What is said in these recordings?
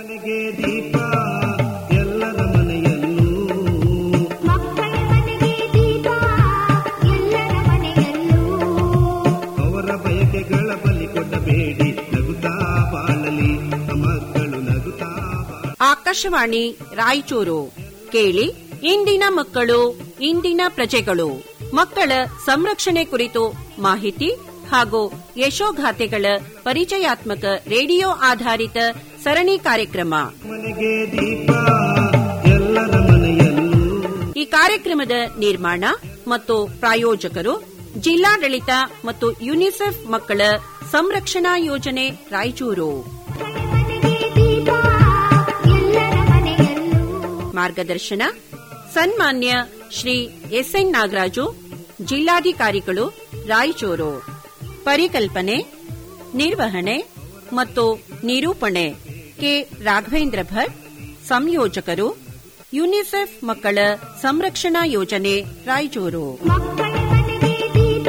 ಮನೆಗೆ ದೀಪ ಎಲ್ಲರ ಮನೆಯಲ್ಲೂ ಮಕ್ಕಳ ಮನೆಗೆ ದೀಪ ಎಲ್ಲರ ಮನೆಯಲ್ಲೂ ಅವರ ಬಯಕೆಗಳ ಬಲಿ ಕೊಡಬೇಡಿ ನಗುತ್ತಾ ಬಾಳಲಿ ಮಕ್ಕಳು ನಗುತ್ತಾ ಬಾಳಲಿ. ಆಕಾಶವಾಣಿ ರಾಯಚೂರು ಕೇಳಿ ಇಂದಿನ ಮಕ್ಕಳು ಇಂದಿನ ಪ್ರಜೆಗಳು ಮಕ್ಕಳ ಸಂರಕ್ಷಣೆ ಕುರಿತು ಮಾಹಿತಿ ಹಾಗೂ ಯಶೋಗಾಥೆಗಳ ಪರಿಚಯಾತ್ಮಕ ರೇಡಿಯೋ ಆಧಾರಿತ ಸರಣಿ ಕಾರ್ಯಕ್ರಮ ಮನೆಗೆ ದೀಪ ಎಲ್ಲರ ಮನೆಯಲ್ಲೂ ಈ ಕಾರ್ಯಕ್ರಮದ ನಿರ್ಮಾಣ ಮತ್ತು ಪ್ರಾಯೋಜಕರು ಜಿಲ್ಲಾಡಳಿತ ಮತ್ತು ಯುನಿಸೆಫ್ ಮಕ್ಕಳ ಸಂರಕ್ಷಣಾ ಯೋಜನೆ ರಾಯಚೂರು ಮಕ್ಕಳ ಮನೆಗೆ ದೀಪ ಎಲ್ಲರ ಮನೆಯಲ್ಲೂ ಮಾರ್ಗದರ್ಶನ ಸನ್ಮಾನ್ಯ ಶ್ರೀ ಎಸ್ಎನ್ ನಾಗರಾಜು ಜಿಲ್ಲಾಧಿಕಾರಿಗಳು ರಾಯಚೂರು ಪರಿಕಲ್ಪನೆ ನಿರ್ವಹಣೆ ಮತ್ತು ನಿರೂಪಣೆ ಕೆ ರಾಘವೇಂದ್ರ ಭಟ್ ಸಂಯೋಜಕರು ಯುನಿಸೆಫ್ ಮಕ್ಕಳ ಸಂರಕ್ಷಣಾ ಯೋಜನೆ ರಾಯಚೂರು ಮಕ್ಕಳ ಮನೆಗೆ ದೀಪ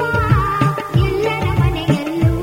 ಎಲ್ಲರ ಮನೆಯಲ್ಲೂ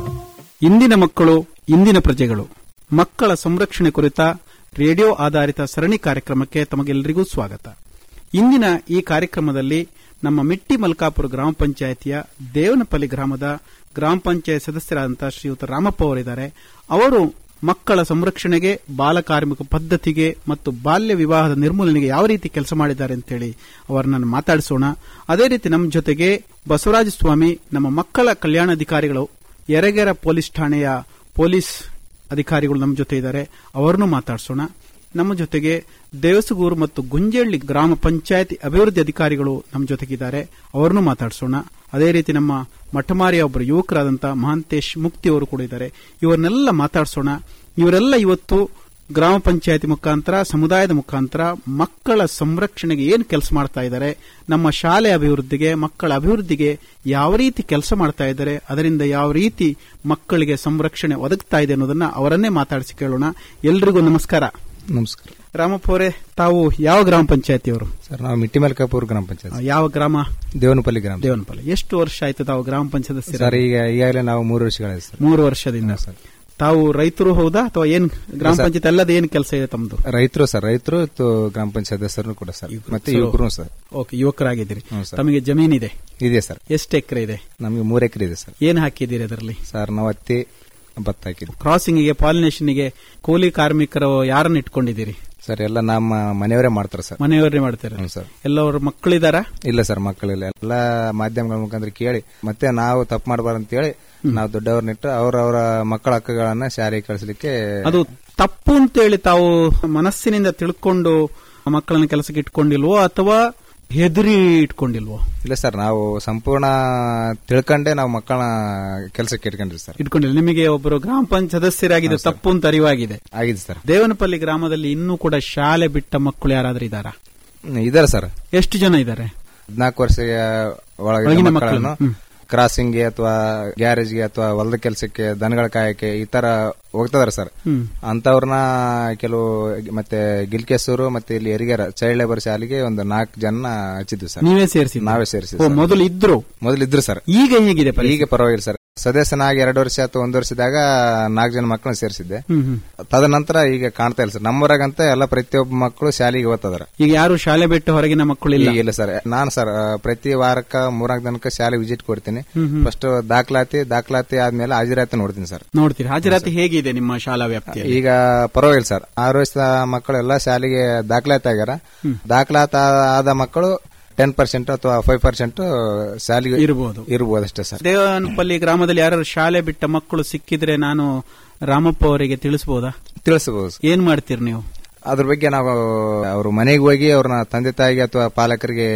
ಇಂದಿನ ಮಕ್ಕಳು ಇಂದಿನ ಪ್ರಜೆಗಳು ಮಕ್ಕಳ ಸಂರಕ್ಷಣೆ ಕುರಿತ ರೇಡಿಯೋ ಆಧಾರಿತ ಸರಣಿ ಕಾರ್ಯಕ್ರಮಕ್ಕೆ ತಮಗೆಲ್ಲರಿಗೂ ಸ್ವಾಗತ ಇಂದಿನ ಈ ಕಾರ್ಯಕ್ರಮದಲ್ಲಿ ನಮ್ಮ ಮಿಟ್ಟಿ ಮಲ್ಕಾಪುರ ಗ್ರಾಮ ಪಂಚಾಯಿತಿಯ ದೇವನಪಲ್ಲಿ ಗ್ರಾಮದ ಗ್ರಾಮ ಪಂಚಾಯತ್ ಸದಸ್ಯರಾದಂತಹ ಶ್ರೀಯುತ ರಾಮಪ್ಪ ಅವರಿದ್ದಾರೆ ಅವರು ಮಕ್ಕಳ ಸಂರಕ್ಷಣೆಗೆ ಬಾಲ ಕಾರ್ಮಿಕ ಪದ್ಧತಿಗೆ ಮತ್ತು ಬಾಲ್ಯ ವಿವಾಹದ ನಿರ್ಮೂಲನೆಗೆ ಯಾವ ರೀತಿ ಕೆಲಸ ಮಾಡಿದ್ದಾರೆ ಅಂತೇಳಿ ಅವರನ್ನು ಮಾತಾಡಿಸೋಣ ಅದೇ ರೀತಿ ನಮ್ಮ ಜೊತೆಗೆ ಬಸವರಾಜ ಸ್ವಾಮಿ ನಮ್ಮ ಮಕ್ಕಳ ಕಲ್ಯಾಣಾಧಿಕಾರಿಗಳು ಯರಗೆರ ಪೊಲೀಸ್ ಠಾಣೆಯ ಪೊಲೀಸ್ ಅಧಿಕಾರಿಗಳು ನಮ್ಮ ಜೊತೆ ಇದ್ದಾರೆ ಅವರನ್ನು ಮಾತಾಡಿಸೋಣ ನಮ್ಮ ಜೊತೆಗೆ ದೇವಸಗೂರು ಮತ್ತು ಗುಂಜೇಳ್ಳಿ ಗ್ರಾಮ ಪಂಚಾಯತಿ ಅಭಿವೃದ್ಧಿ ಅಧಿಕಾರಿಗಳು ನಮ್ಮ ಜೊತೆಗಿದ್ದಾರೆ ಅವರನ್ನು ಮಾತಾಡಿಸೋಣ ಅದೇ ರೀತಿ ನಮ್ಮ ಮಠಮಾರಿಯ ಒಬ್ಬರು ಯುವಕರಾದಂತಹ ಮಹಾಂತೇಶ್ ಮುಕ್ತಿ ಅವರು ಕೂಡ ಇದ್ದಾರೆ ಇವರನ್ನೆಲ್ಲ ಮಾತಾಡಿಸೋಣ ಇವರೆಲ್ಲ ಇವತ್ತು ಗ್ರಾಮ ಪಂಚಾಯತಿ ಮುಖಾಂತರ ಸಮುದಾಯದ ಮುಖಾಂತರ ಮಕ್ಕಳ ಸಂರಕ್ಷಣೆಗೆ ಏನು ಕೆಲಸ ಮಾಡ್ತಾ ಇದ್ದಾರೆ ನಮ್ಮ ಶಾಲೆ ಅಭಿವೃದ್ಧಿಗೆ ಮಕ್ಕಳ ಅಭಿವೃದ್ಧಿಗೆ ಯಾವ ರೀತಿ ಕೆಲಸ ಮಾಡ್ತಾ ಇದ್ದಾರೆ ಅದರಿಂದ ಯಾವ ರೀತಿ ಮಕ್ಕಳಿಗೆ ಸಂರಕ್ಷಣೆ ಒದಗ್ತಾ ಇದೆ ಅನ್ನೋದನ್ನ ಅವರನ್ನೇ ಮಾತಾಡಿಸಿ ಕೇಳೋಣ ಎಲ್ರಿಗೂ ನಮಸ್ಕಾರ ನಮಸ್ಕಾರ ರಾಮಪ್ಪ ಅವರೇ ತಾವು ಯಾವ ಗ್ರಾಮ ಪಂಚಾಯತಿಯವರು ಸರ್ ನಾವು ಮಿಟ್ಟಿಮಲ್ಕಾಪುರ ಗ್ರಾಮ ಪಂಚಾಯತ್ ಯಾವ ಗ್ರಾಮ ದೇವನಪಲ್ಲಿ ಗ್ರಾಮ ದೇವನಪಲ್ಲಿ ಎಷ್ಟು ವರ್ಷ ಆಯ್ತು ತಾವು ಗ್ರಾಮ ಪಂಚಾಯತ್ ಸದಸ್ಯರಾಗಿ? ಸರ್ ಈಗ ಈಗಾಗಲೇ ನಾವು ಮೂರು ವರ್ಷಗಳಾಯ್ತು ಸರ್ ಮೂರು ವರ್ಷದಿಂದ ಸರ್. ತಾವು ರೈತರು ಹೌದಾ ಅಥವಾ ಏನ್ ಗ್ರಾಮ ಸರ್. ಪಂಚಾಯತ್ ಅಲ್ಲದ ಏನ್ ಕೆಲಸ ಇದೆ ತಮ್ಮದು ರೈತರು ಸರ್ ರೈತರು ತು- ಗ್ರಾಮ ಪಂಚಾಯತ್ ಸದಸ್ಯರು ಕೂಡ ಸರ್ ಮತ್ತೆ ಯುವಕರು ಸರ್ ಓಕೆ ಯುವಕರಾಗಿದ್ದೀರಿ ಹ್ಮ್, ಸರ್. ತಮಗೆ ಜಮೀನಿದೆ ಇದೆ ಸರ್ ಎಷ್ಟು ಎಕರೆ ಇದೆ ನಮಗೆ ಮೂರು ಎಕರೆ ಇದೆ ಸರ್ ಏನ್ ಹಾಕಿದ್ದೀರಿ ಅದರಲ್ಲಿ ಸರ್ ನಾವು ಹತ್ತಿ ಭತ್ತ ಹಾಕಿದ್ವಿ ಕ್ರಾಸಿಂಗ್ಗೆ ಪಾಲಿನೇಷನ್ಗೆ ಕೂಲಿ ಕಾರ್ಮಿಕರು ಯಾರನ್ನ ಇಟ್ಕೊಂಡಿದ್ದೀರಿ ಸರ್ ಎಲ್ಲ ನಮ್ಮ ಮನೆಯವರೇ ಮಾಡ್ತಾರೆ ಸರ್ ಮನೆಯವರೇ ಮಾಡ್ತಾರೆ ಹ್ಞೂ ಸರ್ ಎಲ್ಲವರು ಮಕ್ಕಳಿದಾರ ಇಲ್ಲ ಸರ್ ಮಕ್ಕಳಿಲ್ಲ ಎಲ್ಲ ಮಾಧ್ಯಮಗಳ ಮುಖಾಂತರ ಕೇಳಿ ಮತ್ತೆ ನಾವು ತಪ್ಪು ಮಾಡಬಾರ್ದು ಅಂತ ಹೇಳಿ ನಾವು ದೊಡ್ಡವ್ರನ್ನಿಟ್ಟು ಅವ್ರವರ ಮಕ್ಕಳ ಹಕ್ಕುಗಳನ್ನ ಶಾಲೆಗೆ ಕಳಿಸ್ಲಿಕ್ಕೆ ಅದು ತಪ್ಪು ಅಂತೇಳಿ ತಾವು ಮನಸ್ಸಿನಿಂದ ತಿಳ್ಕೊಂಡು ಮಕ್ಕಳನ್ನ ಕೆಲಸಕ್ಕೆ ಇಟ್ಕೊಂಡಿಲ್ವೋ ಅಥವಾ ಹೆದರಿ ಇಟ್ಕೊಂಡಿಲ್ವೋ ಇಲ್ಲ ಸರ್ ನಾವು ಸಂಪೂರ್ಣ ತಿಳ್ಕೊಂಡೆ ನಾವು ಮಕ್ಕಳನ್ನ ಕೆಲಸಕ್ಕೆ ಇಟ್ಕೊಂಡ್ರಿ ಸರ್ ಇಟ್ಕೊಂಡಿಲ್ಲ ನಿಮಗೆ ಒಬ್ಬರು ಗ್ರಾಮ ಪಂಚಾಯತ್ ಸದಸ್ಯರಾಗಿದೆ ತಪ್ಪು ಅಂತ ಅರಿವಾಗಿದೆ ಆಗಿದೆ ಸರ್ ದೇವನಪಲ್ಲಿ ಗ್ರಾಮದಲ್ಲಿ ಇನ್ನೂ ಕೂಡ ಶಾಲೆ ಬಿಟ್ಟ ಮಕ್ಕಳು ಯಾರಾದ್ರೂ ಇದ್ದಾರಾ ಹ್ಮ್, ಇದಾರೆ ಸರ್ ಎಷ್ಟು ಜನ ಇದ್ದಾರೆ ಹದಿನಾಲ್ಕು ವರ್ಷ ಒಳಗಿನ ಒಳಗಿನ ಮಕ್ಕಳನ್ನು ಮಕ್ಕಳನ್ನು, ಹ್ಮ್. ಕ್ರಾಸಿಂಗ್ಗೆ ಅಥವಾ ಗ್ಯಾರೇಜ್ಗೆ ಅಥವಾ ಹೊಲದ ಕೆಲಸಕ್ಕೆ ದನಗಳ ಕಾಯಕ್ಕೆ ಈ ತರ ಹೋಗ್ತದಾರೆ ಸರ್ ಹ್ಮ್ ಅಂತವ್ರನ್ನ ಕೆಲವು ಮತ್ತೆ ಗಿಲ್ಕೆಸೂರು ಮತ್ತೆ ಇಲ್ಲಿ ಎರಿಗೆರ ಚೈಲ್ಡ್ ಲೇಬರ್ ಶಾಲೆಗೆ ಒಂದು ನಾಲ್ಕು ಜನ ಹಚ್ಚಿದ್ವಿ ಸರ್ ನೀವೇ ಸೇರಿಸಿ ನಾವೇ ಸೇರಿಸಿದ್ವಿ ಸರ್. ಮೊದಲು ಇದ್ರು ಮೊದಲು ಇದ್ರು ಸರ್ ಈಗ ಹೇಗಿದೆ ಪರಿಸ್ಥಿತಿ? ಈಗ ಪರವಾಗಿಲ್ಲ ಸರ್ ಸದಸ್ಯನಾಗಿ ಎರಡು ವರ್ಷ ಅಥವಾ ಒಂದು ವರ್ಷದಾಗ ನಾಲ್ಕು ಜನ ಮಕ್ಕಳನ್ನ ಸೇರಿಸಿದ್ದೆ ಹ್ಮ್ ಹ್ಮ್ ತದನಂತರ ಈಗ ಕಾಣ್ತಾ ಇಲ್ಲ ಸರ್ ನಮ್ಮೂರಾಗಂತ ಎಲ್ಲ ಪ್ರತಿಯೊಬ್ಬ ಮಕ್ಕಳು ಶಾಲೆಗೆ ಓದ್ತದಾರೆ ಈಗ ಯಾರು ಶಾಲೆ ಬಿಟ್ಟು ಹೊರಗಿನ ಮಕ್ಕಳು ಇಲ್ಲ ಈಗ ಇಲ್ಲ ಸರ್ ನಾನು ಸರ್ ಆ, ಪ್ರತಿ ವಾರಕ್ಕ ಮೂರಾಕ್ ದಿನಕ್ಕೆ ಶಾಲೆ ವಿಸಿಟ್ ಕೊಡ್ತೀನಿ ಹ್ಮ್ ಹ್ಮ್. ಫಸ್ಟ್ ದಾಖಲಾತಿ ದಾಖಲಾತಿ ಆದ್ಮೇಲೆ ಹಾಜರಾತಿ ನೋಡ್ತೀನಿ ಸರ್ ನೋಡ್ತೀರಿ ಹಾಜರಾತಿ ಹೇಗಿದೆ ನಿಮ್ಮ ಶಾಲಾ ವ್ಯಾಪ್ತಿಯಲ್ಲಿ ಈಗ ಪರವಾಗಿಲ್ಲ ಸರ್ ಆರು ವರ್ಷದ ಮಕ್ಕಳೆಲ್ಲ ಶಾಲೆಗೆ ದಾಖಲಾತಿ ಆಗ್ಯಾರ ದಾಖಲಾತಿ ಆದ ಮಕ್ಕಳು ಟೆನ್ ಪರ್ಸೆಂಟ್ ಅಥವಾ ಫೈವ್ ಪರ್ಸೆಂಟ್ ಶಾಲೆಗೆ ಇರಬಹುದು ಇರ್ಬೋದು ಅಷ್ಟೇ ಸರ್ ದೇವನಪಲ್ಲಿ ಗ್ರಾಮದಲ್ಲಿ ಯಾರು ಶಾಲೆ ಬಿಟ್ಟ ಮಕ್ಕಳು ಸಿಕ್ಕಿದ್ರೆ ನಾನು ರಾಮಪ್ಪ ಅವರಿಗೆ ತಿಳಿಸಬಹುದಾ ತಿಳಿಸಬಹುದು ಸರ್. ಏನ್ ಮಾಡ್ತೀರಿ ನೀವು ಅದ್ರ ಬಗ್ಗೆ ನಾವು ಅವ್ರ ಮನೆಗೆ ಹೋಗಿ ಅವ್ರನ್ನ ತಂದೆ ತಾಯಿಗೆ ಅಥವಾ ಪಾಲಕರಿಗೆ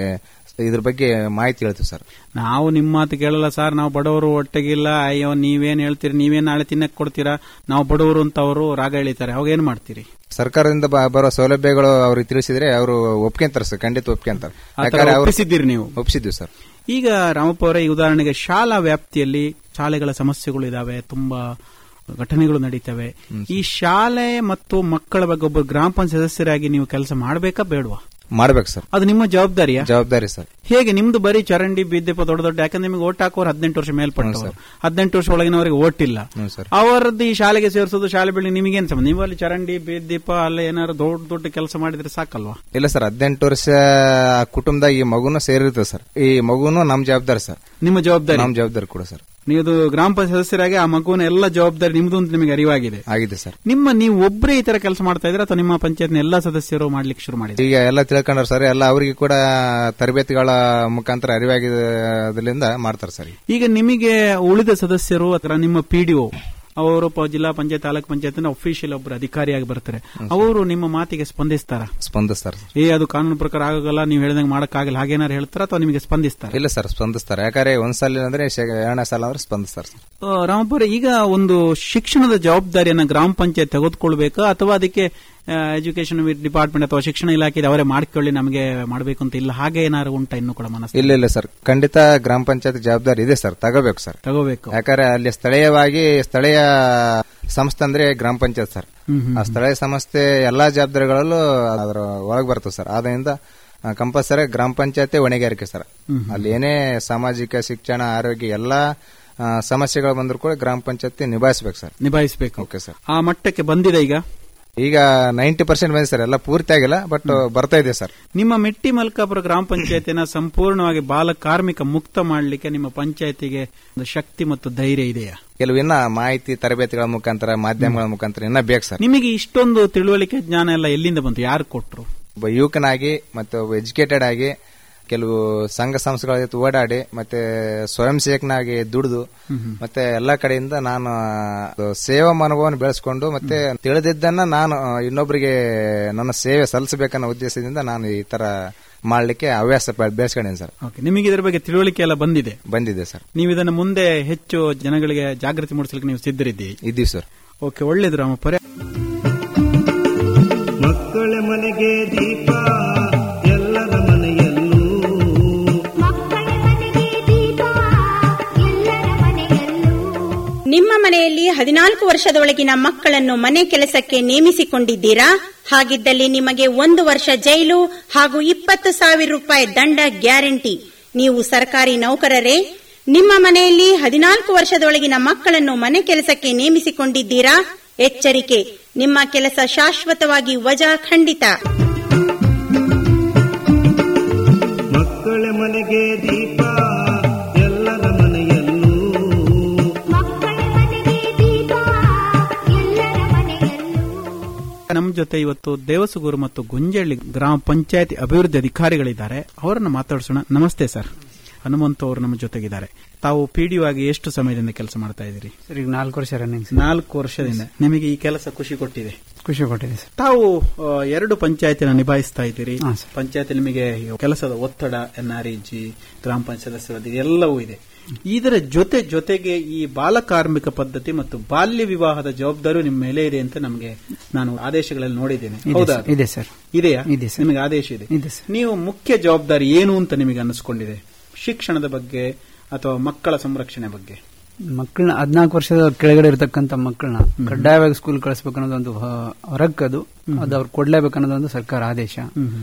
ಇದ್ರ ಬಗ್ಗೆ ಮಾಹಿತಿ ಹೇಳ್ತೀವಿ ಸರ್ ನಾವು ನಿಮ್ಮ ಮಾತು ಕೇಳಲ್ಲ ಸರ್ ನಾವು ಬಡವರು ಒಟ್ಟಿಗಿಲ್ಲ ಅಯ್ಯೋ ನೀವೇನ್ ಹೇಳ್ತೀರಿ ನೀವೇನ್ ನಾಳೆ ತಿನ್ನಕ್ ಕೊಡ್ತೀರಾ ನಾವು ಬಡವರು ಅಂತ ಅವರು ರಾಗ ಎಳಿತಾರೆ ಅವಾಗ ಏನ್ ಮಾಡ್ತೀರಿ ಸರ್ಕಾರದಿಂದ ಬ- ಬರೋ ಸೌಲಭ್ಯಗಳು ಅವ್ರಿಗೆ ತಿಳಿಸಿದ್ರೆ ಅವರು ಒಪ್ಕೊಂತಾರೆ ಸರ್ ಖಂಡಿತ ಒಪ್ಕೊಂತಾರೆ ಆ ಥರ ಯಾಕಂದ್ರೆ ಅವ್ರು ಒಪ್ಪಿಸಿದ್ದೀರಿ ನೀವು ಒಪ್ಪಿಸಿದ್ವಿ ಸರ್ ಈಗ ರಾಮಪ್ಪ ಅವರೇ ಈ ಉದಾಹರಣೆಗೆ ಶಾಲಾ ವ್ಯಾಪ್ತಿಯಲ್ಲಿ ಶಾಲೆಗಳ ಸಮಸ್ಯೆಗಳು ಇದಾವೆ ತುಂಬಾ ಘಟನೆಗಳು ನಡೀತವೆ ಈ ಶಾಲೆ ಮತ್ತು ಮಕ್ಕಳ ಬಗ್ಗೆ ಒಬ್ಬರು ಗ್ರಾಮ ಪಂಚಾಯತ್ ಸದಸ್ಯರಾಗಿ ನೀವು ಕೆಲಸ ಮಾಡಬೇಕಾ ಬೇಡವಾ ಮಾಡ್ಬೇಕು ಸರ್ ಅದು ನಿಮ್ಮ ಜವಾಬ್ದಾರಿಯಾ ಜವಾಬ್ದಾರಿ ಸರ್ ಹೇಗೆ ನಿಮ್ದು ಬರೀ ಚರಂಡಿ ಬಿದ್ದೆಪ್ಪ ದೊಡ್ಡ ದೊಡ್ಡ ಯಾಕಂದ್ರೆ ನಿಮಗೆ ಓಟ್ ಹಾಕೋರು ಹದಿನೆಂಟು ವರ್ಷ ಮೇಲ್ಪಟ್ಟವರು ಹದಿನೆಂಟು ವರ್ಷ ಒಳಗಿನವರಿಗೆ ಓಟ್ ಇಲ್ಲ ಹ್ಞೂ ಸರ್ ಅವರದ್ದು ಈ ಶಾಲೆಗೆ ಸೇರಿಸೋದು ಶಾಲೆ ಬೆಳಿ ನಿಮಗೇನ್ ಸಂಬಂಧ ನೀವು ಅಲ್ಲಿ ಚರಂಡಿ ಬೀದೀಪ ಅಲ್ಲ ಏನಾದ್ರು ದೊಡ್ಡ ದೊಡ್ಡ ಕೆಲಸ ಮಾಡಿದ್ರೆ ಸಾಕಲ್ವಾ ಇಲ್ಲ ಸರ್ ಹದಿನೆಂಟು ವರ್ಷ ಆ ಕುಟುಂಬದಾಗ ಈ ಮಗುನು ಸೇರಿರ್ತದೆ ಸರ್ ಈ ಮಗುನು ನಮ್ ಜವಾಬ್ದಾರಿ ಸರ್ ನಿಮ್ಮ ಜವಾಬ್ದಾರಿ ನಮ್ ಜವಾಬ್ದಾರಿ ಕೂಡ ಸರ್ ನೀವು ಗ್ರಾಮ ಪಂಚಾಯತ್ ಸದಸ್ಯರಾಗಿ ಆ ಮಗುವಿನ ಎಲ್ಲ ಜವಾಬ್ದಾರಿ ನಿಮ್ದು ಅಂತ ನಿಮಗೆ ಅರಿವಾಗಿದೆ ಆಗಿದೆ ಸರ್ ನಿಮ್ಮ ನೀವು ಒಬ್ಬರೇ ಈ ತರ ಕೆಲಸ ಮಾಡ್ತಾ ಇದ್ರೆ ಅಥವಾ ನಿಮ್ಮ ಪಂಚಾಯತ್ನ ಎಲ್ಲಾ ಸದಸ್ಯರು ಮಾಡ್ಲಿಕ್ಕೆ ಶುರು ಮಾಡಿದ್ರೆ ಈಗ ಎಲ್ಲ ತಿಳ್ಕೊಂಡ್ರ ಸರ್ ಎಲ್ಲ ಅವರಿಗೆ ಕೂಡ ತರಬೇತಿಗಳ ಮುಖಾಂತರ ಅರಿವಾಗಿದ್ದರಿಂದ ಮಾಡ್ತಾರೆ ಸರ್ ಈಗ ನಿಮಗೆ ಉಳಿದ ಸದಸ್ಯರು ಅಥವಾ ನಿಮ್ಮ ಪಿಡಿಒ ಅವರು ಪ- ಜಿಲ್ಲಾ ಪಂಚಾಯತ್ ತಾಲೂಕ್ ಪಂಚಾಯತ್ ಅಫಿಷಿಯಲ್ ಒಬ್ಬರು ಅಧಿಕಾರಿಯಾಗಿ ಬರ್ತಾರೆ ಅವರು ನಿಮ್ಮ ಮಾತಿಗೆ ಸ್ಪಂದಿಸ್ತಾರ ಸ್ಪಂದಿಸ್ತಾರೆ ಸರ್ ಏ ಅದು ಕಾನೂನು ಪ್ರಕಾರ ಆಗಲ್ಲ ನೀವು ಹೇಳ್ದಂಗೆ ಮಾಡಕ್ಕಾಗಲ್ಲ ಹಾಗೇನಾರು ಹೇಳ್ತಾರ ಅಥವಾ ನಿಮಗೆ ಸ್ಪಂದಿಸ್ತಾರೆ ಇಲ್ಲ ಸರ್ ಸ್ಪಂದಿಸ್ತಾರೆ ಯಾಕಂದ್ರೆ ಒಂದ್ಸಲ ಅಂದ್ರೆ ಶೇ- ಎರಡನೇ ಸಲ ಅಂದ್ರೆ ಸ್ಪಂದಿಸ್ತಾರೆ ಸರ್ ರಾಮಪುರ ಈಗ ಒಂದು ಶಿಕ್ಷಣದ ಜವಾಬ್ದಾರಿಯನ್ನ ಗ್ರಾಮ ಪಂಚಾಯತ್ ತೆಗೆದುಕೊಳ್ಬೇಕಾ ಅಥವಾ ಅದಕ್ಕೆ ಎಜುಕೇಶನ್ ಡಿಪಾರ್ಟ್ಮೆಂಟ್ ಅಥವಾ ಶಿಕ್ಷಣ ಇಲಾಖೆ ಅವರೇ ಮಾಡ್ಕೊಳ್ಳಿ ನಮಗೆ ಮಾಡಬೇಕು ಅಂತ ಇಲ್ಲ ಹಾಗೆ ಏನಾದ್ರು ಉಂಟಾ ಇನ್ನು ಕೂಡ ಮನಸ್ಸು ಇಲ್ಲ ಇಲ್ಲ ಸರ್ ಖಂಡಿತ ಗ್ರಾಮ ಪಂಚಾಯತ್ ಜವಾಬ್ದಾರಿ ಇದೆ ಸರ್ ತಗೋಬೇಕು ಸರ್ ತಗೋಬೇಕು ಯಾಕಂದ್ರೆ ಅಲ್ಲಿ ಸ್ಥಳೀಯವಾಗಿ ಸ್ಥಳೀಯ ಸಂಸ್ಥೆ ಅಂದ್ರೆ ಗ್ರಾಮ ಪಂಚಾಯತ್ ಸರ್ ಹ್ಮ್, ಹ್ಮ್. ಆ ಸ್ಥಳೀಯ ಸಂಸ್ಥೆ ಎಲ್ಲಾ ಜವಾಬ್ದಾರಿಗಳಲ್ಲೂ ಅದರ ಒಳಗೆ ಬರ್ತದೆ ಸರ್ ಆದ್ರಿಂದ ಕಂಪಲ್ಸರಿ ಗ್ರಾಮ ಪಂಚಾಯತ್ ಹೊಣೆಗಾರಿಕೆ ಸರ್ ಅಲ್ಲಿ ಏನೇ ಸಾಮಾಜಿಕ ಶಿಕ್ಷಣ ಆರೋಗ್ಯ ಎಲ್ಲಾ ಆ, ಸಮಸ್ಯೆಗಳು ಬಂದ್ರು ಕೂಡ ಗ್ರಾಮ ಪಂಚಾಯತ್ ನಿಭಾಯಿಸಬೇಕು ಸರ್ ನಿಭಾಯಿಸಬೇಕು ಓಕೆ ಸರ್ ಆ ಮಟ್ಟಕ್ಕೆ ಬಂದಿದೆ ಈಗ ಈಗ ನೈಂಟಿ ಪರ್ಸೆಂಟ್ ಬಂದಿದೆ ಸರ್ ಎಲ್ಲ ಪೂರ್ತಿ ಆಗಿಲ್ಲ ಬಟ್ ಬರ್ತಾ ಇದೆ ಸರ್ ನಿಮ್ಮ ಮೆಟ್ಟಿ ಮಲ್ಕಾಪುರ ಗ್ರಾಮ ಪಂಚಾಯತಿನ ಸಂಪೂರ್ಣವಾಗಿ ಬಾಲ ಕಾರ್ಮಿಕ ಮುಕ್ತ ಮಾಡಲಿಕ್ಕೆ ನಿಮ್ಮ ಪಂಚಾಯತಿಗೆ ಒಂದು ಶಕ್ತಿ ಮತ್ತು ಧೈರ್ಯ ಇದೆಯಾ ಕೆಲವು ಇನ್ನ ಮಾಹಿತಿ ತರಬೇತಿಗಳ ಮುಖಾಂತರ ಮಾಧ್ಯಮಗಳ ಮುಖಾಂತರ ಇನ್ನ ಬೇಕು ಸರ್ ನಿಮಗೆ ಇಷ್ಟೊಂದು ತಿಳುವಳಿಕೆ ಜ್ಞಾನ ಎಲ್ಲ ಎಲ್ಲಿಂದ ಬಂತು ಯಾರು ಕೊಟ್ರು ಒಬ್ಬ ಯುವಕನಾಗಿ ಮತ್ತೆ ಒಬ್ಬ ಎಜುಕೇಟೆಡ್ ಆಗಿ ಕೆಲವು ಸಂಘ ಸಂಸ್ಥೆಗಳ ಜೊತೆ ಓಡಾಡಿ ಮತ್ತೆ ಸ್ವಯಂ ಸೇವಕನಾಗಿ ದುಡಿದು ಮತ್ತೆ ಎಲ್ಲಾ ಕಡೆಯಿಂದ ನಾನು ಅದು ಸೇವಾ ಮನೋಭಾವವನ್ನು ಬೆಳೆಸ್ಕೊಂಡು ಮತ್ತೆ ತಿಳಿದಿದ್ದನ್ನ ನಾನು ಇನ್ನೊಬ್ಬರಿಗೆ ನನ್ನ ಸೇವೆ ಸಲ್ಲಿಸಬೇಕನ್ನೋ ಉದ್ದೇಶದಿಂದ ನಾನು ಈ ತರ ಮಾಡ್ಲಿಕ್ಕೆ ಹವ್ಯಾಸ ಬೆ- ಬೆಳೆಸ್ಕೊಂಡಿದ್ದೀನಿ ಸರ್ ಓಕೆ ನಿಮಗೆ ಇದರ ಬಗ್ಗೆ ತಿಳುವಳಿಕೆ ಎಲ್ಲ ಬಂದಿದೆ ಬಂದಿದೆ ಸರ್ ನೀವು ಇದನ್ನು ಮುಂದೆ ಹೆಚ್ಚು ಜನಗಳಿಗೆ ಜಾಗೃತಿ ಮೂಡಿಸಲಿಕ್ಕೆ ನೀವು ಸಿದ್ಧರಿದ್ದೀರಿ ಇದ್ದೀವಿ ಸರ್ ಓಕೆ ಒಳ್ಳೇದು ರಾಮಪುರ ಮಕ್ಕಳ ಮನೆಗೆ ದೀಪ ಎಲ್ಲರ ಮನೆಯಲ್ಲೂ ಮಕ್ಕಳ ಮನೆಗೆ ದೀಪ ಎಲ್ಲರ ಮನೆಯಲ್ಲೂ ನಿಮ್ಮ ಮನೆಯಲ್ಲಿ ಹದಿನಾಲ್ಕು ವರ್ಷದೊಳಗಿನ ಮಕ್ಕಳನ್ನು ಮನೆ ಕೆಲಸಕ್ಕೆ ನೇಮಿಸಿಕೊಂಡಿದ್ದೀರಾ ಹಾಗಿದ್ದಲ್ಲಿ ನಿಮಗೆ ಒಂದು ವರ್ಷ ಜೈಲು ಹಾಗೂ ಇಪ್ಪತ್ತು ಸಾವಿರ ರೂಪಾಯಿ ದಂಡ ಗ್ಯಾರಂಟಿ ನೀವು ಸರ್ಕಾರಿ ನೌಕರರೇ ನಿಮ್ಮ ಮನೆಯಲ್ಲಿ ಹದಿನಾಲ್ಕು ವರ್ಷದೊಳಗಿನ ಮಕ್ಕಳನ್ನು ಮನೆ ಕೆಲಸಕ್ಕೆ ನೇಮಿಸಿಕೊಂಡಿದ್ದೀರಾ ಎಚ್ಚರಿಕೆ ನಿಮ್ಮ ಕೆಲಸ ಶಾಶ್ವತವಾಗಿ ವಜಾ ಖಂಡಿತ ಮಕ್ಕಳ ಮನೆಗೆ ದೀಪ ಎಲ್ಲರ ಮನೆಯಲ್ಲೂ ಮಕ್ಕಳ ಮನೆಗೆ ದೀಪ ಎಲ್ಲರ ಮನೆಯಲ್ಲೂ ನಮ್ಮ ಜೊತೆ ಇವತ್ತು ದೇವಸಗೂರು ಮತ್ತು ಗುಂಜಳ್ಳಿ ಗ್ರಾಮ ಪಂಚಾಯತಿ ಅಭಿವೃದ್ಧಿ ಅಧಿಕಾರಿಗಳಿದ್ದಾರೆ ಅವರನ್ನ ಮಾತಾಡಿಸೋಣ ನಮಸ್ತೆ ಸರ್ ಹನುಮಂತ ಅವರು ನಮ್ಮ ಜೊತೆಗಿದ್ದಾರೆ ತಾವು ಪಿಡಿಒ ಆಗಿ ಎಷ್ಟು ಸಮಯದಿಂದ ಕೆಲಸ ಮಾಡ್ತಾ ಇದ್ದೀರಿ ಸರ್ ಈಗ ನಾಲ್ಕು ವರ್ಷ ರನ್ನಿಂಗ್ ನಾಲ್ಕು ವರ್ಷದಿಂದ ನಿಮಗೆ ಈ ಕೆಲಸ ಖುಷಿ ಕೊಟ್ಟಿದೆ ಖುಷಿ ಕೊಟ್ಟಿದೆ ಸರ್ ತಾವು ಆ, ಎರಡು ಪಂಚಾಯತಿನ ನಿಭಾಯಿಸ್ತಾ ಇದ್ದೀರಿ ಹಾ, ಸರ್. ಪಂಚಾಯತಿ ನಿಮಗೆ ಕೆಲಸದ ಒತ್ತಡ ಎನ್ಆರ್ಇಜಿ ಗ್ರಾಮ ಪಂಚಾಯತ್ ಸದಸ್ಯರು ಎಲ್ಲವೂ ಇದೆ ಇದರ ಜೊತೆ ಜೊತೆಗೆ ಈ ಬಾಲ ಕಾರ್ಮಿಕ ಪದ್ಧತಿ ಮತ್ತು ಬಾಲ್ಯ ವಿವಾಹದ ಜವಾಬ್ದಾರಿ ನಿಮ್ಮ ಮೇಲೆ ಇದೆ ಅಂತ ನಮಗೆ ನಾನು ಆದೇಶಗಳಲ್ಲಿ ನೋಡಿದ್ದೇನೆ ಇದೆ ಹೌದಾ ಸರ್, ಇದೆ ಸರ್ ಇದೆಯಾ ಇದೆ ಸರ್. ನಿಮಗೆ ಆದೇಶ ಇದೆ ಇದೆ ಸರ್. ನೀವು ಮುಖ್ಯ ಜವಾಬ್ದಾರಿ ಏನು ಅಂತ ನಿಮಗೆ ಅನ್ನಿಸ್ಕೊಂಡಿದೆ ಶಿಕ್ಷಣದ ಬಗ್ಗೆ ಅಥವಾ ಮಕ್ಕಳ ಸಂರಕ್ಷಣೆ ಬಗ್ಗೆ ಮಕ್ಕಳನ್ನ ಹದಿನಾಲ್ಕು ವರ್ಷದ ಕೆಳಗಡೆ ಇರತಕ್ಕಂತ ಮಕ್ಕಳನ್ನ ಕಡ್ಡಾಯವಾಗಿ ಸ್ಕೂಲ್ ಕಳಿಸ್ಬೇಕು ಅನ್ನೋದೊಂದು ಹ- ಹೊರಕ್ಕದು ಅದು ಅವ್ರು ಕೊಡ್ಲೇಬೇಕು ಅನ್ನೋದೊಂದು ಸರ್ಕಾರ ಆದೇಶ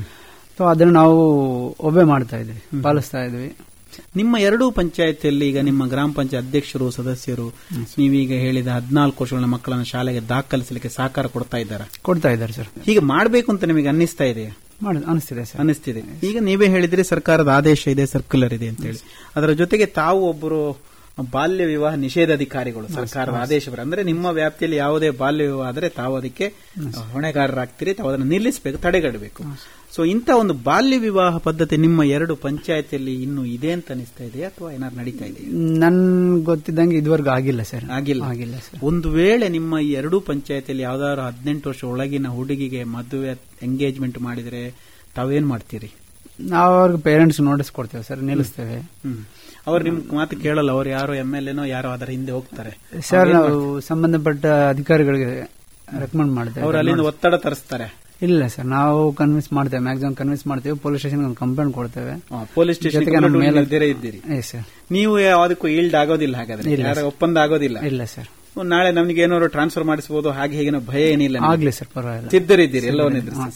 ಸೊ ಅದನ್ನ ನಾವು ಒಬ್ಬೆ ಮಾಡ್ತಾ ಇದ್ವಿ ಪಾಲಿಸ್ತಾ ಇದ್ವಿ ನಿಮ್ಮ ಎರಡೂ ಪಂಚಾಯತಿಯಲ್ಲಿ ಈಗ ನಿಮ್ಮ ಗ್ರಾಮ ಪಂಚಾಯತ್ ಅಧ್ಯಕ್ಷರು ಸದಸ್ಯರು ನೀವೀಗ ಹೇಳಿದ ಹದಿನಾಲ್ಕು ವರ್ಷಗಳ ಮಕ್ಕಳನ್ನು ಶಾಲೆಗೆ ದಾಖಲಿಸಲಿಕ್ಕೆ ಸಹಕಾರ ಕೊಡ್ತಾ ಇದ್ದಾರೆ ಕೊಡ್ತಾ ಇದ್ದಾರೆ ಸರ್ ಹೀಗೆ ಮಾಡಬೇಕು ಅಂತ ನಿಮಗೆ ಅನ್ನಿಸ್ತಾ ಇದೆಯಾ ಮಾಡ ಅನಿಸ್ತಿದೆ ಸರ್ ಅನಿಸ್ತಿದೆ ಈಗ ನೀವೇ ಹೇಳಿದ್ರೆ ಸರ್ಕಾರದ ಆದೇಶ ಇದೆ ಸರ್ಕ್ಯುಲರ್ ಇದೆ ಅಂತ ಹೇಳಿ ಅದರ ಜೊತೆಗೆ ತಾವು ಒಬ್ಬರು ಬಾಲ್ಯ ವಿವಾಹ ನಿಷೇಧಾಧಿಕಾರಿಗಳು ಸರ್ಕಾರದ ಆದೇಶ ಬರ- ಅಂದ್ರೆ ನಿಮ್ಮ ವ್ಯಾಪ್ತಿಯಲ್ಲಿ ಯಾವುದೇ ಬಾಲ್ಯ ವಿವಾಹ ಆದರೆ ತಾವು ಅದಕ್ಕೆ ಹೊಣೆಗಾರರಾಗ್ತೀರಿ ತಾವು ಅದನ್ನು ನಿಲ್ಲಿಸಬೇಕು ತಡೆಗಟ್ಟಬೇಕು ಸೊ ಇಂಥ ಒಂದು ಬಾಲ್ಯ ವಿವಾಹ ಪದ್ಧತಿ ನಿಮ್ಮ ಎರಡು ಪಂಚಾಯತಿಯಲ್ಲಿ ಇನ್ನೂ ಇದೆ ಅಂತ ಅನಿಸ್ತಾ ಇದೆಯಾ ಅಥವಾ ಏನಾದ್ರು ನಡೀತಾ ಇದೆ ನನ್ ಗೊತ್ತಿದ್ದಂಗೆ ಇದುವರೆಗೂ ಆಗಿಲ್ಲ ಸರ್ ಆಗಿಲ್ಲ ಆಗಿಲ್ಲ ಸರ್ ಒಂದು ವೇಳೆ ನಿಮ್ಮ ಈ ಎರಡೂ ಪಂಚಾಯತಿಯಲ್ಲಿ ಯಾವ್ದಾದ್ರು ಹದಿನೆಂಟು ವರ್ಷ ಒಳಗಿನ ಹುಡುಗಿಗೆ ಮದುವೆ ಎಂಗೇಜ್ಮೆಂಟ್ ಮಾಡಿದ್ರೆ ತಾವೇನ್ ಮಾಡ್ತೀರಿ ನಾವು ಅವ್ರಿಗೆ ಪೇರೆಂಟ್ಸ್ ನೋಟಿಸ್ ಕೊಡ್ತೇವೆ ಸರ್ ನಿಲ್ಲಿಸ್ತೇವೆ ಹ್ಮ್ ಅವ್ರು ನಿಮ್ ಮಾತು ಕೇಳಲ್ಲ ಅವ್ರು ಯಾರೋ ಎಂ ಎಲ್ ಎನೋ ಯಾರೋ ಅದರ ಹಿಂದೆ ಹೋಗ್ತಾರೆ ಸರ್ ನಾವು ಸಂಬಂಧಪಟ್ಟ ಅಧಿಕಾರಿಗಳಿಗೆ ರೆಕಮೆಂಡ್ ಮಾಡ್ತೇವೆ ಅವ್ರು ಅಲ್ಲಿಂದ ಒತ್ತಡ ತರಿಸ್ತಾರೆ ಇಲ್ಲ ಸರ್ ನಾವು ಕನ್ವಿನ್ಸ್ ಮಾಡ್ತೇವೆ ಮ್ಯಾಕ್ಸಿಮಮ್ ಕನ್ವಿನ್ಸ್ ಮಾಡ್ತೇವೆ ಪೊಲೀಸ್ ಸ್ಟೇಷನ್ ಒಂದು ಕಂಪ್ಲೇಂಟ್ ಕೊಡ್ತೇವೆ ಪೊಲೀಸ್ ಸ್ಟೇಷನ್ ಜೊತೆಗೆ ನಮ್ಮ ಮೇಲೆ- ಇದ್ದೀರೇ ಇದ್ದೀರಿ ಏ ಸರ್ ನೀವು ಯಾವುದಕ್ಕೂ ಈಲ್ಡ್ ಆಗೋದಿಲ್ಲ ಹಾಗಾದ್ರೆ ಇಲ್ಲ ಯಾರ ಒಪ್ಪಂದ ಆಗೋದಿಲ್ಲ ಇಲ್ಲ ಸರ್ ನಾಳೆ ನಮ್ಗೆ ಏನಾದ್ರು ಟ್ರಾನ್ಸ್ಫರ್ ಮಾಡಿಸಬಹುದು ಹಾಗೆ ಹೀಗೇನೋ ಭಯ ಏನಿಲ್ಲ ನಿಮ್ಗೆ. ಆಗ್ಲಿ ಸರ್ ಪರವಾಗಿಲ್ಲ ಸಿದ್ಧರಿದ್ದೀರಿ ಎಲ್ಲವನ್ನೂ ಎದುರಿಸಿ. ಹಾ, ಸರ್.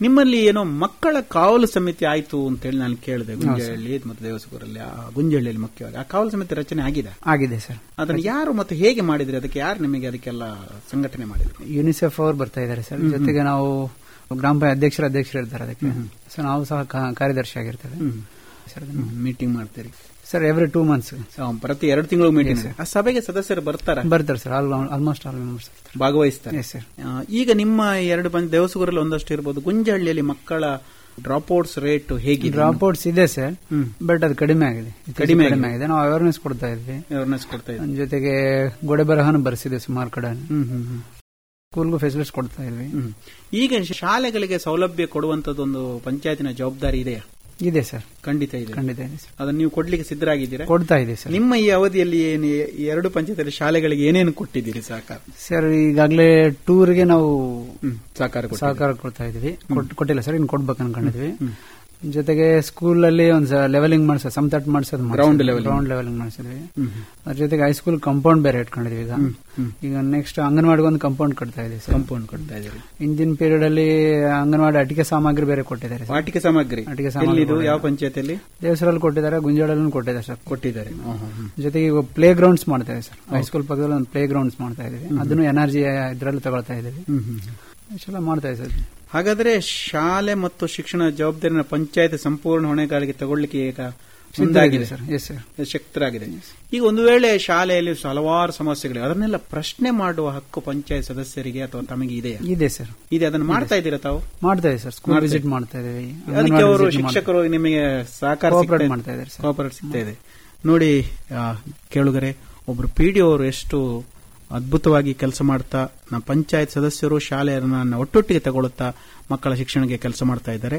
ನಿಮ್ಮಲ್ಲಿ ಏನೋ ಮಕ್ಕಳ ಕಾವಲು ಸಮಿತಿ ಆಯ್ತು ಅಂತ ಹೇಳಿ ನಾನು ಕೇಳಿದೆ ಗುಂಜಹಳ್ಳಿ ಮತ್ತು ದೇವಸೂರಲ್ಲಿ ಆ ಗುಂಜಹಳ್ಳಿಯಲ್ಲಿ ಮುಖ್ಯವಾಗಿ ಆ ಕಾವಲು ಸಮಿತಿ ರಚನೆ ಆಗಿದೆ ಆಗಿದೆ ಸರ್ ಅದನ್ನು ಯಾರು ಮತ್ತೆ ಹೇಗೆ ಮಾಡಿದ್ರಿ ಅದಕ್ಕೆ ಯಾರು ನಿಮಗೆ ಅದಕ್ಕೆಲ್ಲ ಸಂಘಟನೆ ಮಾಡಿದ್ರು ಯುನಿಸೆಫ್ ಅವರು ಬರ್ತಾ ಇದ್ದಾರೆ ಸರ್ ಜೊತೆಗೆ ನಾವು ಗ್ರಾಮ ಪಂಚಾಯತ್ ಅಧ್ಯಕ್ಷರ ಅಧ್ಯಕ್ಷರು ಇರ್ತಾರೆ ಅದಕ್ಕೆ ಸೊ ನಾವು ಸಹ ಕಾ- ಕಾರ್ಯದರ್ಶಿ ಆಗಿರ್ತೇವೆ ಸರ್ ಅದನ್ನ- ಮೀಟಿಂಗ್ ಮಾಡ್ತೀರಿ sir every two months so, ಪ್ರತಿ ಎರಡು ತಿಂಗಳು ಮೀಟಿಂಗ್ ಆ ಸಭೆಗೆ ಸದಸ್ಯರು ಬರ್ತಾರ ಬರ್ತಾರೆ ಸರ್ ಆಲ್ಮೋಸ್ಟ್ ಆಲ್ ಮೆಂಬರ್ಸ್ ಭಾಗವಹಿಸ್ತಾರೆ ಎಸ್ ಸರ್ ಆ, ಈಗ ನಿಮ್ಮ ಎರಡು ಬಂದ್ ದೇವಸೂರಲ್ಲಿ ಒಂದಷ್ಟು ಇರ್ಬೋದು ಗುಂಜಹಳ್ಳಿಯಲ್ಲಿ ಮಕ್ಕಳ ಡ್ರಾಪ್ಔಟ್ಸ್ ರೇಟ್ ಹೇಗಿದೆ ಡ್ರಾಪ್ ಔಟ್ಸ್ ಇದೆ ಸರ್ ಹ್ಮ್. ಬಟ್ ಅದು ಕಡಿಮೆ ಆಗಿದೆ ಇತ್ತೀಚೆಗೆ ಕಡಿಮೆ ಕಡಿಮೆ ಆಗಿದೆ ನಾವು ಅವೇರ್ನೆಸ್ ಕೊಡ್ತಾ ಇದ್ವಿ ಅವೇರ್ನೆಸ್ ಕೊಡ್ತಾ ಇದ್ದಾರೆ ಜೊತೆಗೆ ಗೋಡೆ ಬರಹನು ಬರ್ಸಿದೆ ಸುಮಾರು ಕಡೆ ಹ್ಮ್ ಹ್ಮ್ ಹ್ಮ್ ಸ್ಕೂಲ್ಗೂ ಫೆಸಿಲಿಟೀಸ್ ಕೊಡ್ತಾ ಇದ್ವಿ ಹ್ಮ್. ಈಗ ಶಾಲೆಗಳಿಗೆ ಸೌಲಭ್ಯ ಕೊಡುವಂತದ್ದೊಂದು ಪಂಚಾಯತಿನ ಜವಾಬ್ದಾರಿ ಇದೆಯಾ ಇದೆ ಸರ್ ಖಂಡಿತ ಇದೆ ಖಂಡಿತ ಇದೆ ಸರ್ ಅದನ್ನು ನೀವು ಕೊಡ್ಲಿಕ್ಕೆ ಸಿದ್ಧರಾಗಿದ್ದೀರಾ ಕೊಡ್ತಾ ಇದೆ ಸರ್ ನಿಮ್ಮ ಈ ಅವಧಿಯಲ್ಲಿ ಏನು ಈ ಎರಡು ಪಂಚಾಯತಿಯಲ್ಲಿ ಶಾಲೆಗಳಿಗೆ ಏನೇನು ಕೊಟ್ಟಿದ್ದೀರಿ ಸಹಕಾರ ಸರ್ ಈಗಾಗಲೇ ಟೂರ್ಗೆ ನಾವು ಹ್ಮ್, ಸಹಕಾರ ಕೊಟ್ಟಿದ್ದೀರಿ. ಸಹಕಾರ ಕೊಡ್ತಾ ಇದೀವಿ ಕೊಟ್- ಕೊಟ್ಟಿಲ್ಲ ಸರ್ ಇನ್ನು ಕೊಡ್ಬೇಕು ಅನ್ಕೊಂಡಿದ್ವಿ ಜೊತೆಗೆ ಸ್ಕೂಲ್ ಅಲ್ಲಿ ಒಂದು ಲೆವೆಲಿಂಗ್ ಮಾಡ್ಸ ಸಮತಟ್ ಮಾಡ್ಸೋದು Ground leveling. ಗ್ರೌಂಡ್ ಲೆವೆಲಿಂಗ್ ಮಾಡಿಸಿದ್ವಿ ಅದ್ರ ಜೊತೆಗೆ ಹೈಸ್ಕೂಲ್ ಕಂಪೌಂಡ್ ಬೇರೆ ಇಟ್ಕೊಂಡಿದ್ವಿ ಈಗ ಈಗ ನೆಕ್ಸ್ಟ್ ಅಂಗನವಾಡಿಗೆ ಒಂದು ಕಂಪೌಂಡ್ ಕಟ್ತಾ ಇದೀವಿ ಸರ್ ಕಾಂಪೌಂಡ್ ಕೊಡ್ತಾ ಇದ್ದೀರಿ ಇಂದಿನ ಪೀರಿಯಡ್ ಅಲ್ಲಿ ಅಂಗನವಾಡಿ ಅಟಿಕೆ ಸಾಮಗ್ರಿ ಬೇರೆ ಕೊಟ್ಟಿದ್ದಾರೆ ಸರ್ ವಾಟಿಕೆ ಸಾಮಗ್ರಿ ಆಟಿಕೆ ಸಾಮಗ್ರಿ ಎಲ್ಲಿದು ಕೊಟ್ಟಿದ್ದಾರೆ. ಯಾವ ಪಂಚಾಯತಿಯಲ್ಲಿ ದೇವಸರಲ್ಲಿ ಕೊಟ್ಟಿದ್ದಾರೆ ಗುಂಜಾಳಲ್ಲೂ ಕೊಟ್ಟಿದ್ದಾರೆ ಸರ್ ಕೊಟ್ಟಿದ್ದಾರೆ ಹ್ಮ್, ಹ್ಮ್, ಹ್ಮ್. ಜೊತೆಗೆ ಈಗ ಪ್ಲೇ ಗ್ರೌಂಡ್ಸ್ ಮಾಡ್ತಾ ಇದೆ ಸರ್ ಹೈಸ್ಕೂಲ್ ಪಕ್ಕದಲ್ಲಿ ಒಂದು ಪ್ಲೇ ಗ್ರೌಂಡ್ಸ್ ಮಾಡ್ತಾ ಇದೀವಿ ಅದನ್ನು ಎನರ್ಜಿ ಇದ್ರಲ್ಲಿ ತಗೊಳ್ತಾ ಇದೀವಿ ಹ್ಮ್, ಹ್ಮ್, ಹ್ಮ್. ಇಷ್ಟೆಲ್ಲ ಮಾಡ್ತಾ ಇದೆ ಸರ್ ಹಾಗಾದ್ರೆ ಶಾಲೆ ಮತ್ತು ಶಿಕ್ಷಣ ಜವಾಬ್ದಾರಿನ ಪಂಚಾಯತ್ ಸಂಪೂರ್ಣ ಹೊಣೆಗಾರಿಕೆ ತಗೊಳ್ಳಿಕ್ಕೆ ಈಗ ಮುಂದಾಗಿದೆ ಸರ್ ಎಸ್ ಸರ್ ಶಕ್ತರಾಗಿದೆ ಈಗ ಒಂದು ವೇಳೆ ಶಾಲೆಯಲ್ಲಿ ಹಲವಾರು ಸಮಸ್ಯೆಗಳಿವೆ ಅದನ್ನೆಲ್ಲ ಪ್ರಶ್ನೆ ಮಾಡುವ ಹಕ್ಕು ಪಂಚಾಯತ್ ಸದಸ್ಯರಿಗೆ ಅಥವಾ ತಮಗೆ ಇದೆಯಾ ಇದೆ ಸರ್ ಇದೆ ಅದನ್ನು ಮಾಡ್ತಾ ಇದ್ದೀರಾ ತಾವು ಮಾಡ್ತಾ ಇದೆ ಸರ್ ಸ್ಕೂಲ್ ಮಾಡ್ತಾ ವಿಸಿಟ್ ಇದೆ. ಮಾಡ್ತಾ ಇದೀವಿ ಅದಕ್ಕೆ ಅವರು ಶಿಕ್ಷಕರು ನಿಮಗೆ ಸಹಕಾರ Cooperate ಸಿಗ್ತಾ- ಮಾಡ್ತಾ ಇದ್ದಾರೆ ಸರ್. Cooperate ಸಿಗ್ತಾ ಇದೆ ನೋಡಿ ಆ, ಕೇಳುಗರೆ ಒಬ್ರು ಪಿಡಿಒ ಅವರು ಎಷ್ಟು ಅದ್ಭುತವಾಗಿ ಕೆಲಸ ಮಾಡ್ತಾ ನಮ್ಮ ಪಂಚಾಯತ್ ಸದಸ್ಯರು ಶಾಲೆಯನ್ನ ಒಟ್ಟೊಟ್ಟಿಗೆ ತಗೊಳ್ಳುತ್ತಾ ಮಕ್ಕಳ ಶಿಕ್ಷಣಕ್ಕೆ ಕೆಲಸ ಮಾಡ್ತಾ ಇದ್ದಾರೆ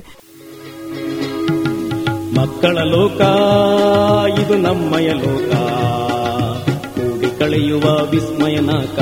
ಮಕ್ಕಳ ಲೋಕ ಇದು ನಮ್ಮಯ ಲೋಕ ಕೂಡಿ ಕಳೆಯುವ ವಿಸ್ಮಯನಾಕ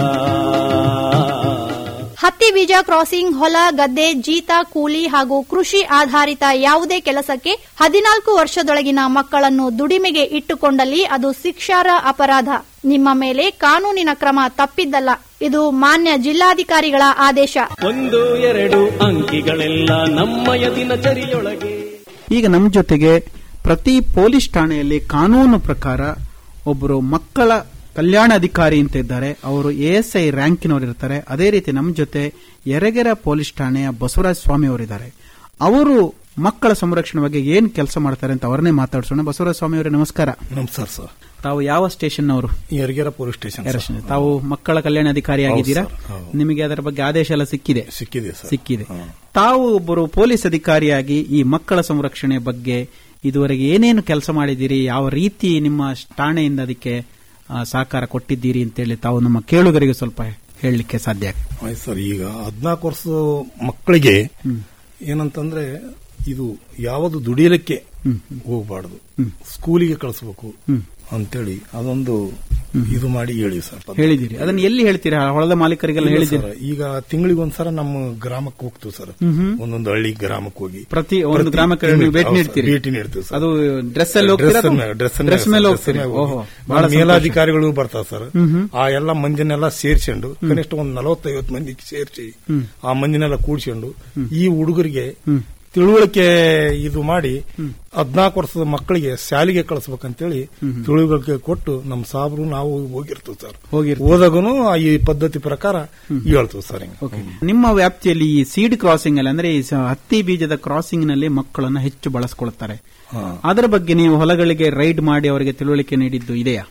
ಹತ್ತಿ ಬೀಜ ಕ್ರಾಸಿಂಗ್ ಹೊಲ ಗದ್ದೆ ಜೀತ ಕೂಲಿ ಹಾಗೂ ಕೃಷಿ ಆಧಾರಿತ ಯಾವುದೇ ಕೆಲಸಕ್ಕೆ ಹದಿನಾಲ್ಕು ವರ್ಷದೊಳಗಿನ ಮಕ್ಕಳನ್ನು ದುಡಿಮೆಗೆ ಇಟ್ಟುಕೊಂಡಲ್ಲಿ ಅದು ಶಿಕ್ಷಾರ್ಹ ಅಪರಾಧ ನಿಮ್ಮ ಮೇಲೆ ಕಾನೂನಿನ ಕ್ರಮ ತಪ್ಪಿದ್ದಲ್ಲ ಇದು ಮಾನ್ಯ ಜಿಲ್ಲಾಧಿಕಾರಿಗಳ ಆದೇಶ ಒಂದು ಎರಡು ಅಂಕಿಗಳೆಲ್ಲ ನಮ್ಮಯ ದಿನಚರಿಯೊಳಗೆ ಈಗ ನಮ್ಮ ಜೊತೆಗೆ ಪ್ರತಿ ಪೊಲೀಸ್ ಠಾಣೆಯಲ್ಲಿ ಕಾನೂನು ಪ್ರಕಾರ ಒಬ್ಬರು ಮಕ್ಕಳ ಕಲ್ಯಾಣ ಅಧಿಕಾರಿ ಅಂತ ಇದ್ದಾರೆ ಅವರು ಎಎಸ್ಐ ರ್ಯಾಂಕಿನವರು ಇರ್ತಾರೆ ಅದೇ ರೀತಿ ನಮ್ಮ ಜೊತೆ ಯರಗೆರೆ ಪೊಲೀಸ್ ಠಾಣೆಯ ಬಸವರಾಜ ಸ್ವಾಮಿ ಅವರಿದ್ದಾರೆ ಅವರು ಮಕ್ಕಳ ಸಂರಕ್ಷಣೆ ಬಗ್ಗೆ ಏನ್ ಕೆಲಸ ಮಾಡ್ತಾರೆ ಅಂತ ಅವರನ್ನೇ ಮಾತಾಡ್ಸೋಣ ಬಸವರಾಜ ಸ್ವಾಮಿ ಅವರೇ ನಮಸ್ಕಾರ ನಮಸ್ಕಾರ ಸರ್ ತಾವು ಯಾವ ಸ್ಟೇಷನ್ ಅವರು ಯರಗೆರೆ ಪೊಲೀಸ್ ಸ್ಟೇಷನ್ ಸರ್. ತಾವು ಮಕ್ಕಳ ಕಲ್ಯಾಣ ಅಧಿಕಾರಿ ಆಗಿದ್ದೀರಾ ಹೌದು ಸರ್, ಹೌದು. ನಿಮಗೆ ಅದರ ಬಗ್ಗೆ ಆದೇಶ ಎಲ್ಲ ಸಿಕ್ಕಿದೆ ಸಿಕ್ಕಿದೆ ಸರ್ ಸಿಕ್ಕಿದೆ ಹಾ. ತಾವು ಒಬ್ಬರು ಪೊಲೀಸ್ ಅಧಿಕಾರಿಯಾಗಿ ಈ ಮಕ್ಕಳ ಸಂರಕ್ಷಣೆ ಬಗ್ಗೆ ಇದುವರೆಗೆ ಏನೇನು ಕೆಲಸ ಮಾಡಿದ್ದೀರಿ ಯಾವ ರೀತಿ ನಿಮ್ಮ ಠಾಣೆಯಿಂದ ಅದಕ್ಕೆ ಆ, ಸಹಕಾರ ಕೊಟ್ಟಿದ್ದೀರಿ ಅಂತೇಳಿ ತಾವು ನಮ್ಮ ಕೇಳುಗರಿಗೆ ಸ್ವಲ್ಪ ಹೇಳಲಿಕ್ಕೆ ಸಾಧ್ಯ ಆಗ್ತದೆ. ಆಯ್ತು ಸರ್ ಈಗ ಹದಿನಾಲ್ಕು ವರ್ಷದ ಮಕ್ಕಳಿಗೆ ಏನಂತಂದ್ರೆ ಇದು ಯಾವುದು ದುಡಿಯಲಿಕ್ಕೆ ಹೋಗಬಾರ್ದು ಸ್ಕೂಲಿಗೆ ಕಳಿಸ್ಬೇಕು ಅಂತೇಳಿ ಅದೊಂದು ಇದು ಮಾಡಿ ಹೇಳಿ ಸರ್ ಪದ್ಧತಿ. ಹೇಳಿದ್ದೀರಿ ಅದನ್ನು ಎಲ್ಲಿ ಹೇಳ್ತೀರಾ ಹೊಲದ ಮಾಲೀಕರಿಗೆಲ್ಲ ಇಲ್ಲ ಹೇಳಿದ್ದೀರಿ ಸರ್, ಈಗ ತಿಂಗಳಿಗೆ ಒಂದ್ಸಲ ನಮ್ಮ ಗ್ರಾಮಕ್ಕೆ ಹೋಗ್ತೀವಿ ಸರ್ ಒಂದೊಂದು ಹಳ್ಳಿ ಗ್ರಾಮಕ್ಕೆ ಹೋಗಿ ಪ್ರತಿ ಒಂದು ಪ್ರತಿ ಗ್ರಾಮಕ್ಕೆ ತಿಂಗಳು ನೀವು ಭೇಟಿ ಹೌದು ಸರ್, ನೀಡ್ತೀರಿ ಭೇಟಿ ನೀಡ್ತೀವಿ ಸರ್ ಅದು ಡ್ರೆಸ್ ಅಲ್ಲಿ ಹೋಗ್ತೀರಾ ಡ್ರೆಸ್ ಮೇಲೆ- ಡ್ರೆಸ್ ಮೇಲೆ ಡ್ರೆಸ್ ಮೇಲೆ ಸರ್, ಹೋಗ್ತೀರಿ ಡ್ರೆಸ್ ಮೇಲೆ ಓಹೋ ಹೋಗಿ. ಬಹಳ ನಮ್ಮ ಸಂತೋಷ. ಮೇಲಾಧಿಕಾರಿಗಳು ಬರ್ತಾರೆ ಸರ್ ಆ ಎಲ್ಲ ಮಂದಿನೆಲ್ಲ ಸೇರ್ಕೊಂಡು ಕನಿಷ್ಠ ಒಂದು ನಲವತ್ತೈವತ್ತು ಮಂದಿ ಸೇರಿಸಿ ಆ ಮಂದಿನೆಲ್ಲ ಕೂಡ್ಸ್ಕೊಂಡು ಈ ಹುಡುಗರಿಗೆ ತಿಳುವಳಿಕೆ ಇದು ಮಾಡಿ ಹದಿನಾಲ್ಕು ವರ್ಷದ ಮಕ್ಕಳಿಗೆ ಶಾಲೆಗೆ ಕಳಿಸ್ಬೇಕಂತೇಳಿ ತಿಳುವಳಿಕೆ ಕೊಟ್ಟು ನಮ್ಮ ಸಾಬ್ರು ನಾವು ಹೋಗಿರ್ತೀವಿ ಸರ್ ಹೋಗಿರ್ತೀವಿ. ಹೋದಾಗನು ಈ ಪದ್ಧತಿ ಪ್ರಕಾರ ಹೇಳ್ತೀವಿ ಸರ್ ಹಿಂಗೆ ಓಕೆ. ನಿಮ್ಮ ವ್ಯಾಪ್ತಿಯಲ್ಲಿ ಈ ಸೀಡ್ ಕ್ರಾಸಿಂಗ್ ಅಲ್ಲಿ ಅಂದ್ರೆ ಈ ಸ- ಹತ್ತಿ ಬೀಜದ ಕ್ರಾಸಿಂಗ್ ನಲ್ಲಿ ಮಕ್ಕಳನ್ನ ಹೆಚ್ಚು ಬಳಸ್ಕೊಳ್ತಾರೆ ಹಾ. ಅದರ ಬಗ್ಗೆ ನೀವು ಹೊಲಗಳಿಗೆ ರೈಡ್ ಮಾಡಿ ಅವರಿಗೆ ತಿಳುವಳಿಕೆ ನೀಡಿದ್ದು ಇದೆಯಾ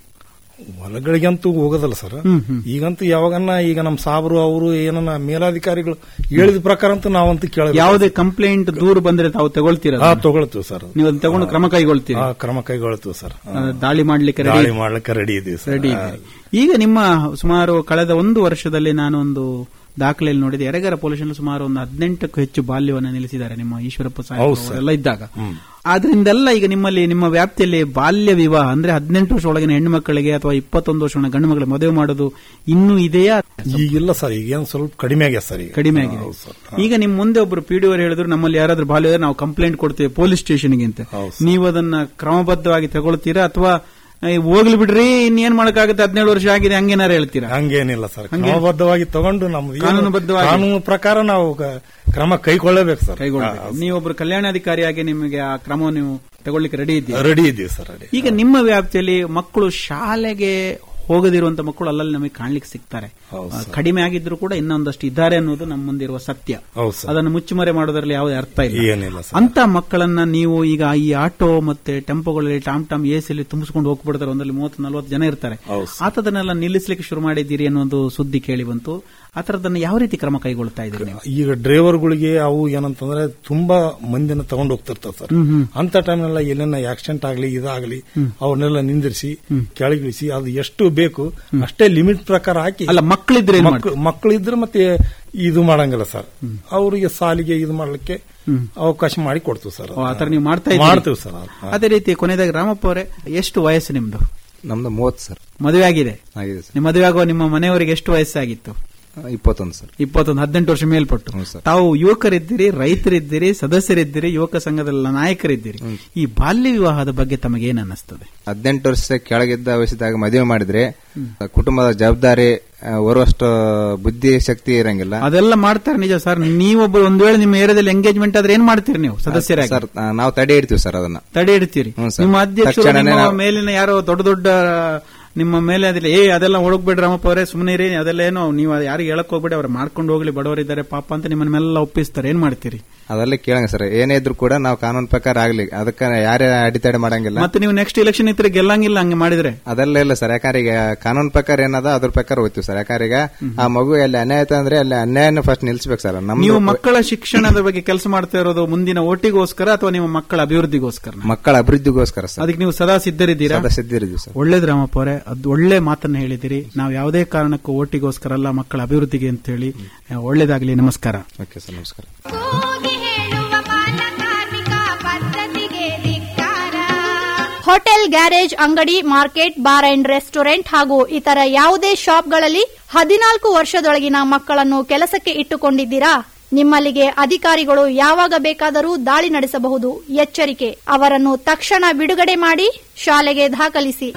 ಹೊಲಗಳಿಗಂತೂ ಹೋಗೋದಲ್ಲ ಸರ್ ಹ್ಮ್, ಹ್ಮ್. ಈಗಂತೂ ಯಾವಾಗನ್ನ ಈಗ ನಮ್ಮ ಸಾಬ್ರು ಅವರು ಏನನ್ನ ಮೇಲಾಧಿಕಾರಿಗಳು ಹೇಳಿದ ಪ್ರಕಾರ ಅಂತೂ ನಾವಂತೂ ಕೇಳ ಯಾವುದೇ ಕಂಪ್ಲೇಂಟ್ ದೂರು ಬಂದ್ರೆ ತಾವು ತಗೊಳ್ತೀರಾ ಹಾ ಅದನ್ನ? ತಗೊಳ್ತೀವಿ ಸರ್ ನೀವು ಅದನ್ನ ತಗೊಂಡು ಕ್ರಮ ಕೈಗೊಳ್ತೀರಿ ಆ ಕ್ರಮ ಕೈಗೊಳ್ತೀವಿ ಸರ್ ಆ, ದಾಳಿ ಮಾಡ್ಲಿಕ್ಕೆ ರೆಡಿ ದಾಳಿ ಮಾಡ್ಲಿಕ್ಕೆ ರೆಡಿ ಇದೀವಿ ಸರ್ ರೆಡಿ ಇದ್ದೀರಿ. ಈಗ ನಿಮ್ಮ ಸುಮಾರು ಕಳೆದ ಒಂದು ವರ್ಷದಲ್ಲಿ ನಾನೊಂದು ದಾಖಲೆಯಲ್ಲಿ ನೋಡಿದೆ ಯರಗರ ಪೊಲೀಸರು ಸುಮಾರು ಒಂದು ಹದಿನೆಂಟಕ್ಕೂ ಹೆಚ್ಚು ಬಾಲ್ಯವನ್ನು ನಿಲ್ಲಿಸಿದ್ದಾರೆ ನಿಮ್ಮ ಈಶ್ವರಪ್ಪ ಹೌದು ಸಾಹೇಬ್ ಸರ್. ಎಲ್ಲ ಇದ್ದಾಗ ಆದ್ರಿಂದೆಲ್ಲ ಈಗ ನಿಮ್ಮಲ್ಲಿ ನಿಮ್ಮ ವ್ಯಾಪ್ತಿಯಲ್ಲಿ ಬಾಲ್ಯ ವಿವಾಹ ಅಂದ್ರೆ ಹದಿನೆಂಟು ವರ್ಷ ಒಳಗಿನ ಹೆಣ್ಣು ಮಕ್ಕಳಿಗೆ ಅಥವಾ ಇಪ್ಪತ್ತೊಂದು ವರ್ಷ ಗಂಡು ಮಕ್ಕಳಿಗೆ ಮದುವೆ ಮಾಡೋದು ಇನ್ನೂ ಇದೆಯಾ ಈಗಿಲ್ಲ ಸರ್ ಈಗೇನು ಸ್ವಲ್ಪ ಕಡಿಮೆ ಆಗ್ಯದ ಸರ್ ಈಗ ಕಡಿಮೆ ಆಗಿದೆ ಹೌದು ಸರ್. ಈಗ ನಿಮ್ ಮುಂದೆ ಒಬ್ರು ಪಿಡಿಒರು ಹೇಳಿದ್ರು ನಮ್ಮಲ್ಲಿ ಯಾರಾದ್ರೂ ಬಾಲ್ಯ ಇದ್ರೆ ನಾವು ಕಂಪ್ಲೇಂಟ್ ಕೊಡ್ತೇವೆ ಪೊಲೀಸ್ ಸ್ಟೇಷನ್ಗೆ ಅಂತ ಹೌದು ಸರ್. ನೀವು ಅದನ್ನ ಕ್ರಮಬದ್ಧವಾಗಿ ತಗೊಳ್ತೀರಾ ಅಥವಾ ಏ, ಹೋಗ್ಲಿ ಬಿಡ್ರಿ ಇನ್ನೇನ್ ಮಾಡಕ್ಕಾಗುತ್ತೆ ಹದಿನೇಳು ವರ್ಷ ಆಗಿದೆ ಹಂಗೇನಾರು ಹೇಳ್ತೀರಾ ಹಂಗೇನಿಲ್ಲ ಸರ್ ಹಂಗೆ- ಕ್ರಮಬದ್ಧವಾಗಿ ತಗೊಂಡು ನಮ್ದು ಏನು ಕಾನೂನುಬದ್ಧವಾಗಿ. ಕಾನೂನು ಪ್ರಕಾರ ನಾವು ಕ- ಕ್ರಮ ಕೈಗೊಳ್ಳಬೇಕು ಸರ್ ಕೈಗೊಳ್ಳಬೇಕು ನೀವೊಬ್ರು ಕಲ್ಯಾಣಾಧಿಕಾರಿಯಾಗಿ ನಿಮಗೆ ಆ ಕ್ರಮವನ್ನು ನೀವು ತಗೊಳ್ಳಿಕ್ಕೆ ರೆಡಿ ಇದ್ದೀರಿ ರೆಡಿ ಇದ್ದೀವಿ ಸರ್ ರೆಡಿ ಈಗ ನಿಮ್ಮ ವ್ಯಾಪ್ತಿಯಲ್ಲಿ ಮಕ್ಕಳು ಶಾಲೆಗೆ ಹೋಗದಿರುವಂತ ಮಕ್ಕಳು ಅಲ್ಲಲ್ಲಿ ನಮಗೆ ಕಾಣ್ಲಿಕ್ಕೆ ಸಿಗ್ತಾರೆ ಹೌದು ಆ, ಕಡಿಮೆ ಆಗಿದ್ರು ಕೂಡ ಇನ್ನೊಂದಷ್ಟು ಇದ್ದಾರೆ ಅನ್ನೋದು ನಮ್ಮ ಮುಂದಿರುವ ಸತ್ಯ ಹೌದು ಸರ್ ಅದನ್ನು ಮುಚ್ಚುಮರೆ ಮಾಡೋದ್ರಲ್ಲಿ ಯಾವುದೇ ಅರ್ಥ ಇಲ್ಲ ಏನಿಲ್ಲ ಸರ್ ಅಂತ ಮಕ್ಕಳನ್ನ ನೀವು ಈಗ ಈ ಆಟೋ ಮತ್ತೆ ಟೆಂಪೋಗಳಲ್ಲಿ ಟಾಮ್ ಟಾಮ್ ಎಸಿಲಿ ತುಂಬಿಸ್ಕೊಂಡು ಹೋಗ್ಬಿಡ್ತಾರೆ ಒಂದಲ್ಲಿ ಮೂವತ್ತು ನಲ್ವತ್ತು ಜನ ಇರ್ತಾರೆ ಹೌದು ಸರ್. ಆತದನ್ನೆಲ್ಲ ನಿಲ್ಲಿಸಲಿಕ್ಕೆ ಶುರು ಮಾಡಿದ್ದೀರಿ ಅನ್ನೋದು ಸುದ್ದಿ ಕೇಳಿ ಬಂತು ಆ ಥರದನ್ನ ಯಾವ ರೀತಿ ಕ್ರಮ ಕೈಗೊಳ್ತಾ ಇದ್ದೀರಿ ನೀವು ಈಗ ಡ್ರೈವರ್ಗಳಿಗೆ ಅವು ಏನಂತಂದ್ರೆ ತುಂಬಾ ಮಂದಿನ ತಗೊಂಡು ಹೋಗ್ತಿರ್ತಾವ ಸರ್ ಅಂತ ಟೈಮ್ನೆಲ್ಲ ಎಲ್ಲೇನ ಆಕ್ಸಿಡೆಂಟ್ ಆಗ್ಲಿ ಇದಾಗ್ಲಿ ಅವ್ರನ್ನೆಲ್ಲ ನಿಂದಿರಿಸಿ ಕೆಳಗಿಳಿಸಿ ಅದು ಎಷ್ಟು ಬೇಕು ಅಷ್ಟೇ ಲಿಮಿಟ್ ಪ್ರಕಾರ ಹಾಕಿ ಅಲ್ಲ ಮಕ್ಕಳಿದ್ರೆ ಏನ್ ಮಾಡ್ತಾರೆ? ಮಕ್ಕಳು ಮಕ್ಕಳಿದ್ರೆ ಮತ್ತೆ ಇದು ಮಾಡಂಗಿಲ್ಲ ಸರ್ ಅವರಿಗೆ ಸಾಲಿಗೆ ಇದು ಮಾಡ್ಲಿಕ್ಕೆ ಅವಕಾಶ ಮಾಡಿ ಕೊಡ್ತೀವಿ ಸರ್ ಓ, ಆ ಥರ ನೀವು ಮಾಡ್ತಾ ಇದ್ದೀರಿ? ಮಾಡ್ತೀವಿ ಸರ್ ಅದು. ಅದೇ ರೀತಿ ಕೊನೆಯದಾಗಿ ರಾಮಪ್ಪ ಅವರೇ ಎಷ್ಟು ವಯಸ್ಸು ನಿಮ್ದು ನಮ್ದು ಮೂವತ್ತು ಸರ್ ಮದುವೆ ಆಗಿದೆ ಆಗಿದೆ ಸರ್ ನಿಮ್ಮ ಮದುವೆ ಆಗುವ ನಿಮ್ಮ ಮನೆಯವರಿಗೆ ಎಷ್ಟು ವಯಸ್ಸಾಗಿತ್ತು ಇಪ್ಪತ್ತೊಂದು ಸರ್ ಇಪ್ಪತ್ತೊಂದು ಹದಿನೆಂಟು ವರ್ಷ ಮೇಲ್ಪಟ್ಟು ಹ್ಞೂ ಸರ್. ತಾವು ಯುವಕರಿದ್ದೀರಿ ರೈತರಿದ್ದೀರಿ ಸದಸ್ಯರಿದ್ದೀರಿ ಯುವಕ ಸಂಘದಲ್ಲ ನಾಯಕರಿದ್ದೀರಿ ಈ ಬಾಲ್ಯ ವಿವಾಹದ ಬಗ್ಗೆ ತಮಗೇನು ಅನ್ನಿಸ್ತದೆ ಹದಿನೆಂಟು ವರ್ಷ ಕೆಳಗಿದ್ದ ವಯಸ್ಸಿದಾಗ ಮದುವೆ ಮಾಡಿದ್ರೆ ಕುಟುಂಬದ ಜವಾಬ್ದಾರಿ ಆ, ಹೊರುವಷ್ಟು ಬುದ್ಧಿ ಶಕ್ತಿ ಇರಂಗಿಲ್ಲ ಅದೆಲ್ಲ ಮಾಡ್ತಾರೆ ನಿಜ ಸರ್ ನೀವೊಬ್ಬರು ಒಂದ್ ವೇಳೆ ನಿಮ್ಮ ಏರಿಯಾದಲ್ಲಿ ಎಂಗೇಜ್ಮೆಂಟ್ ಆದ್ರೆ ಏನ್ ಮಾಡ್ತೀರಿ ನೀವು ಸದಸ್ಯರಾಗಿ ಸರ್ ಆ, ನಾವು ತಡೆ ಇಡ್ತೀವಿ ಸರ್ ಅದನ್ನ ತಡೆ ಇಡ್ತೀರಿ ಹ್ಞೂ ಸರ್. ನಿಮ್ಮ ಅಧ್ಯಕ್ಷರು ತಕ್ಷಣನೇ ನಿಮ್ಮ ನಾವು- ಮೇಲಿನ ಯಾರೋ ದೊಡ್ಡ ದೊಡ್ಡ ನಿಮ್ಮ ಮೇಲೆ ಅದಿಲ್ಲ ಏ ಅದೆಲ್ಲ ಹುಡುಕ್ಬೇಡ್ರಿ ರಾಮಪ್ಪ ಅವರೇ ಸುಮ್ಮನೆ ಇರಿ ಅದೆಲ್ಲ ಏನೋ ನೀವು ಯಾರಿಗೆ ಹೇಳಕ್ ಹೋಗ್ಬೇಡಿ ಅವ್ರು ಮಾಡ್ಕೊಂಡು ಹೋಗ್ಲಿ ಬಡವರಿದ್ದಾರೆ ಪಾಪ ಅಂತ ನಿಮ್ಮನ್ನೆಲ್ಲ ಒಪ್ಪಿಸ್ತಾರೆ ಏನ್ ಮಾಡ್ತೀರಿ ಅದೆಲ್ಲ ಕೇಳಂಗ ಸರ್ ಏನೇ ಇದ್ರು ಕೂಡ ನಾವು ಕಾನೂನು ಪ್ರಕಾರ ಆಗ್ಲಿ ಅದಕ್ಕೆ ಯಾರೇ ಅಡಿತಡೆ ಮಾಡಂಗಿಲ್ಲ ಮತ್ತೆ ನೀವು ನೆಕ್ಸ್ಟ್ ಇಲೆಕ್ಷನ್ ಇದ್ರೆ ಗೆಲ್ಲಂಗಿಲ್ಲ ಹಂಗೆ ಮಾಡಿದ್ರೆ ಅದೆಲ್ಲ ಇಲ್ಲ ಸರ್ ಯಾಕಂದ್ರೆ ಈಗ ಕಾನೂನು ಪ್ರಕಾರ ಏನದ ಅದ್ರ ಪ್ರಕಾರ ಹೋಗ್ತೀವಿ ಸರ್ ಯಾಕಂದ್ರೆ ಈಗ ಆ ಮಗು ಅಲ್ಲಿ ಅನ್ಯಾಯ ಆಯ್ತು ಅಂದ್ರೆ ಅಲ್ಲಿ ಅನ್ಯಾಯನ ಫಸ್ಟ್ ನಿಲ್ಸ್ಬೇಕು ಸರ್ ನೀವು ನಮ್ದು ಮಕ್ಕಳ ಶಿಕ್ಷಣದ ಬಗ್ಗೆ ಕೆಲಸ ಮಾಡ್ತಾ ಇರೋದು ಮುಂದಿನ ಓಟಿಗೋಸ್ಕರ ಅಥವಾ ನಿಮ್ಮ ಮಕ್ಕಳ ಅಭಿವೃದ್ಧಿಗೋಸ್ಕರ ಮಕ್ಕಳ ಅಭಿವೃದ್ಧಿಗೋಸ್ಕರ ಸರ್ ಅದಕ್ಕೆ ನೀವು ಸದಾ ಸಿದ್ಧರಿದ್ದೀರಾ ಸದಾ ಸಿದ್ಧಿರಿದ್ದೀವಿ ಸರ್ ಒಳ್ಳೇದು ರಾಮಪ್ಪ ಅವರೇ ಅದು ಒಳ್ಳೆ ಮಾತನ್ನ ಹೇಳಿದಿರಿ ನಾವು ಯಾವುದೇ ಕಾರಣಕ್ಕೂ ಓಟಿಗೋಸ್ಕರ ಅಲ್ಲ ಮಕ್ಕಳ ಅಭಿವೃದ್ಧಿಗೆ ಅಂತ ಹೇಳಿ ಒಳ್ಳೇದಾಗ್ಲಿ ನಮಸ್ಕಾರ ಓಕೆ ಸರ್ ನಮಸ್ಕಾರ ಕೂಗಿ ಹೇಳುವ ಬಾಲ ಕಾರ್ಮಿಕ ಪದ್ಧತಿಗೆ ಧಿಕ್ಕಾರ ಹೋಟೆಲ್ ಗ್ಯಾರೇಜ್ ಅಂಗಡಿ ಮಾರ್ಕೆಟ್ ಬಾರ್ ಅಂಡ್ ರೆಸ್ಟೋರೆಂಟ್ ಹಾಗೂ ಇತರ ಯಾವುದೇ ಶಾಪ್ಗಳಲ್ಲಿ ಹದಿನಾಲ್ಕು ವರ್ಷದೊಳಗಿನ ಮಕ್ಕಳನ್ನು ಕೆಲಸಕ್ಕೆ ಇಟ್ಟುಕೊಂಡಿದ್ದೀರಾ ನಿಮ್ಮಲ್ಲಿಗೆ ಅಧಿಕಾರಿಗಳು ಯಾವಾಗ ಬೇಕಾದರೂ ದಾಳಿ ನಡೆಸಬಹುದು ಎಚ್ಚರಿಕೆ ಅವರನ್ನು ತಕ್ಷಣ ಬಿಡುಗಡೆ ಮಾಡಿ ಶಾಲೆಗೆ ದಾಖಲಿಸಿ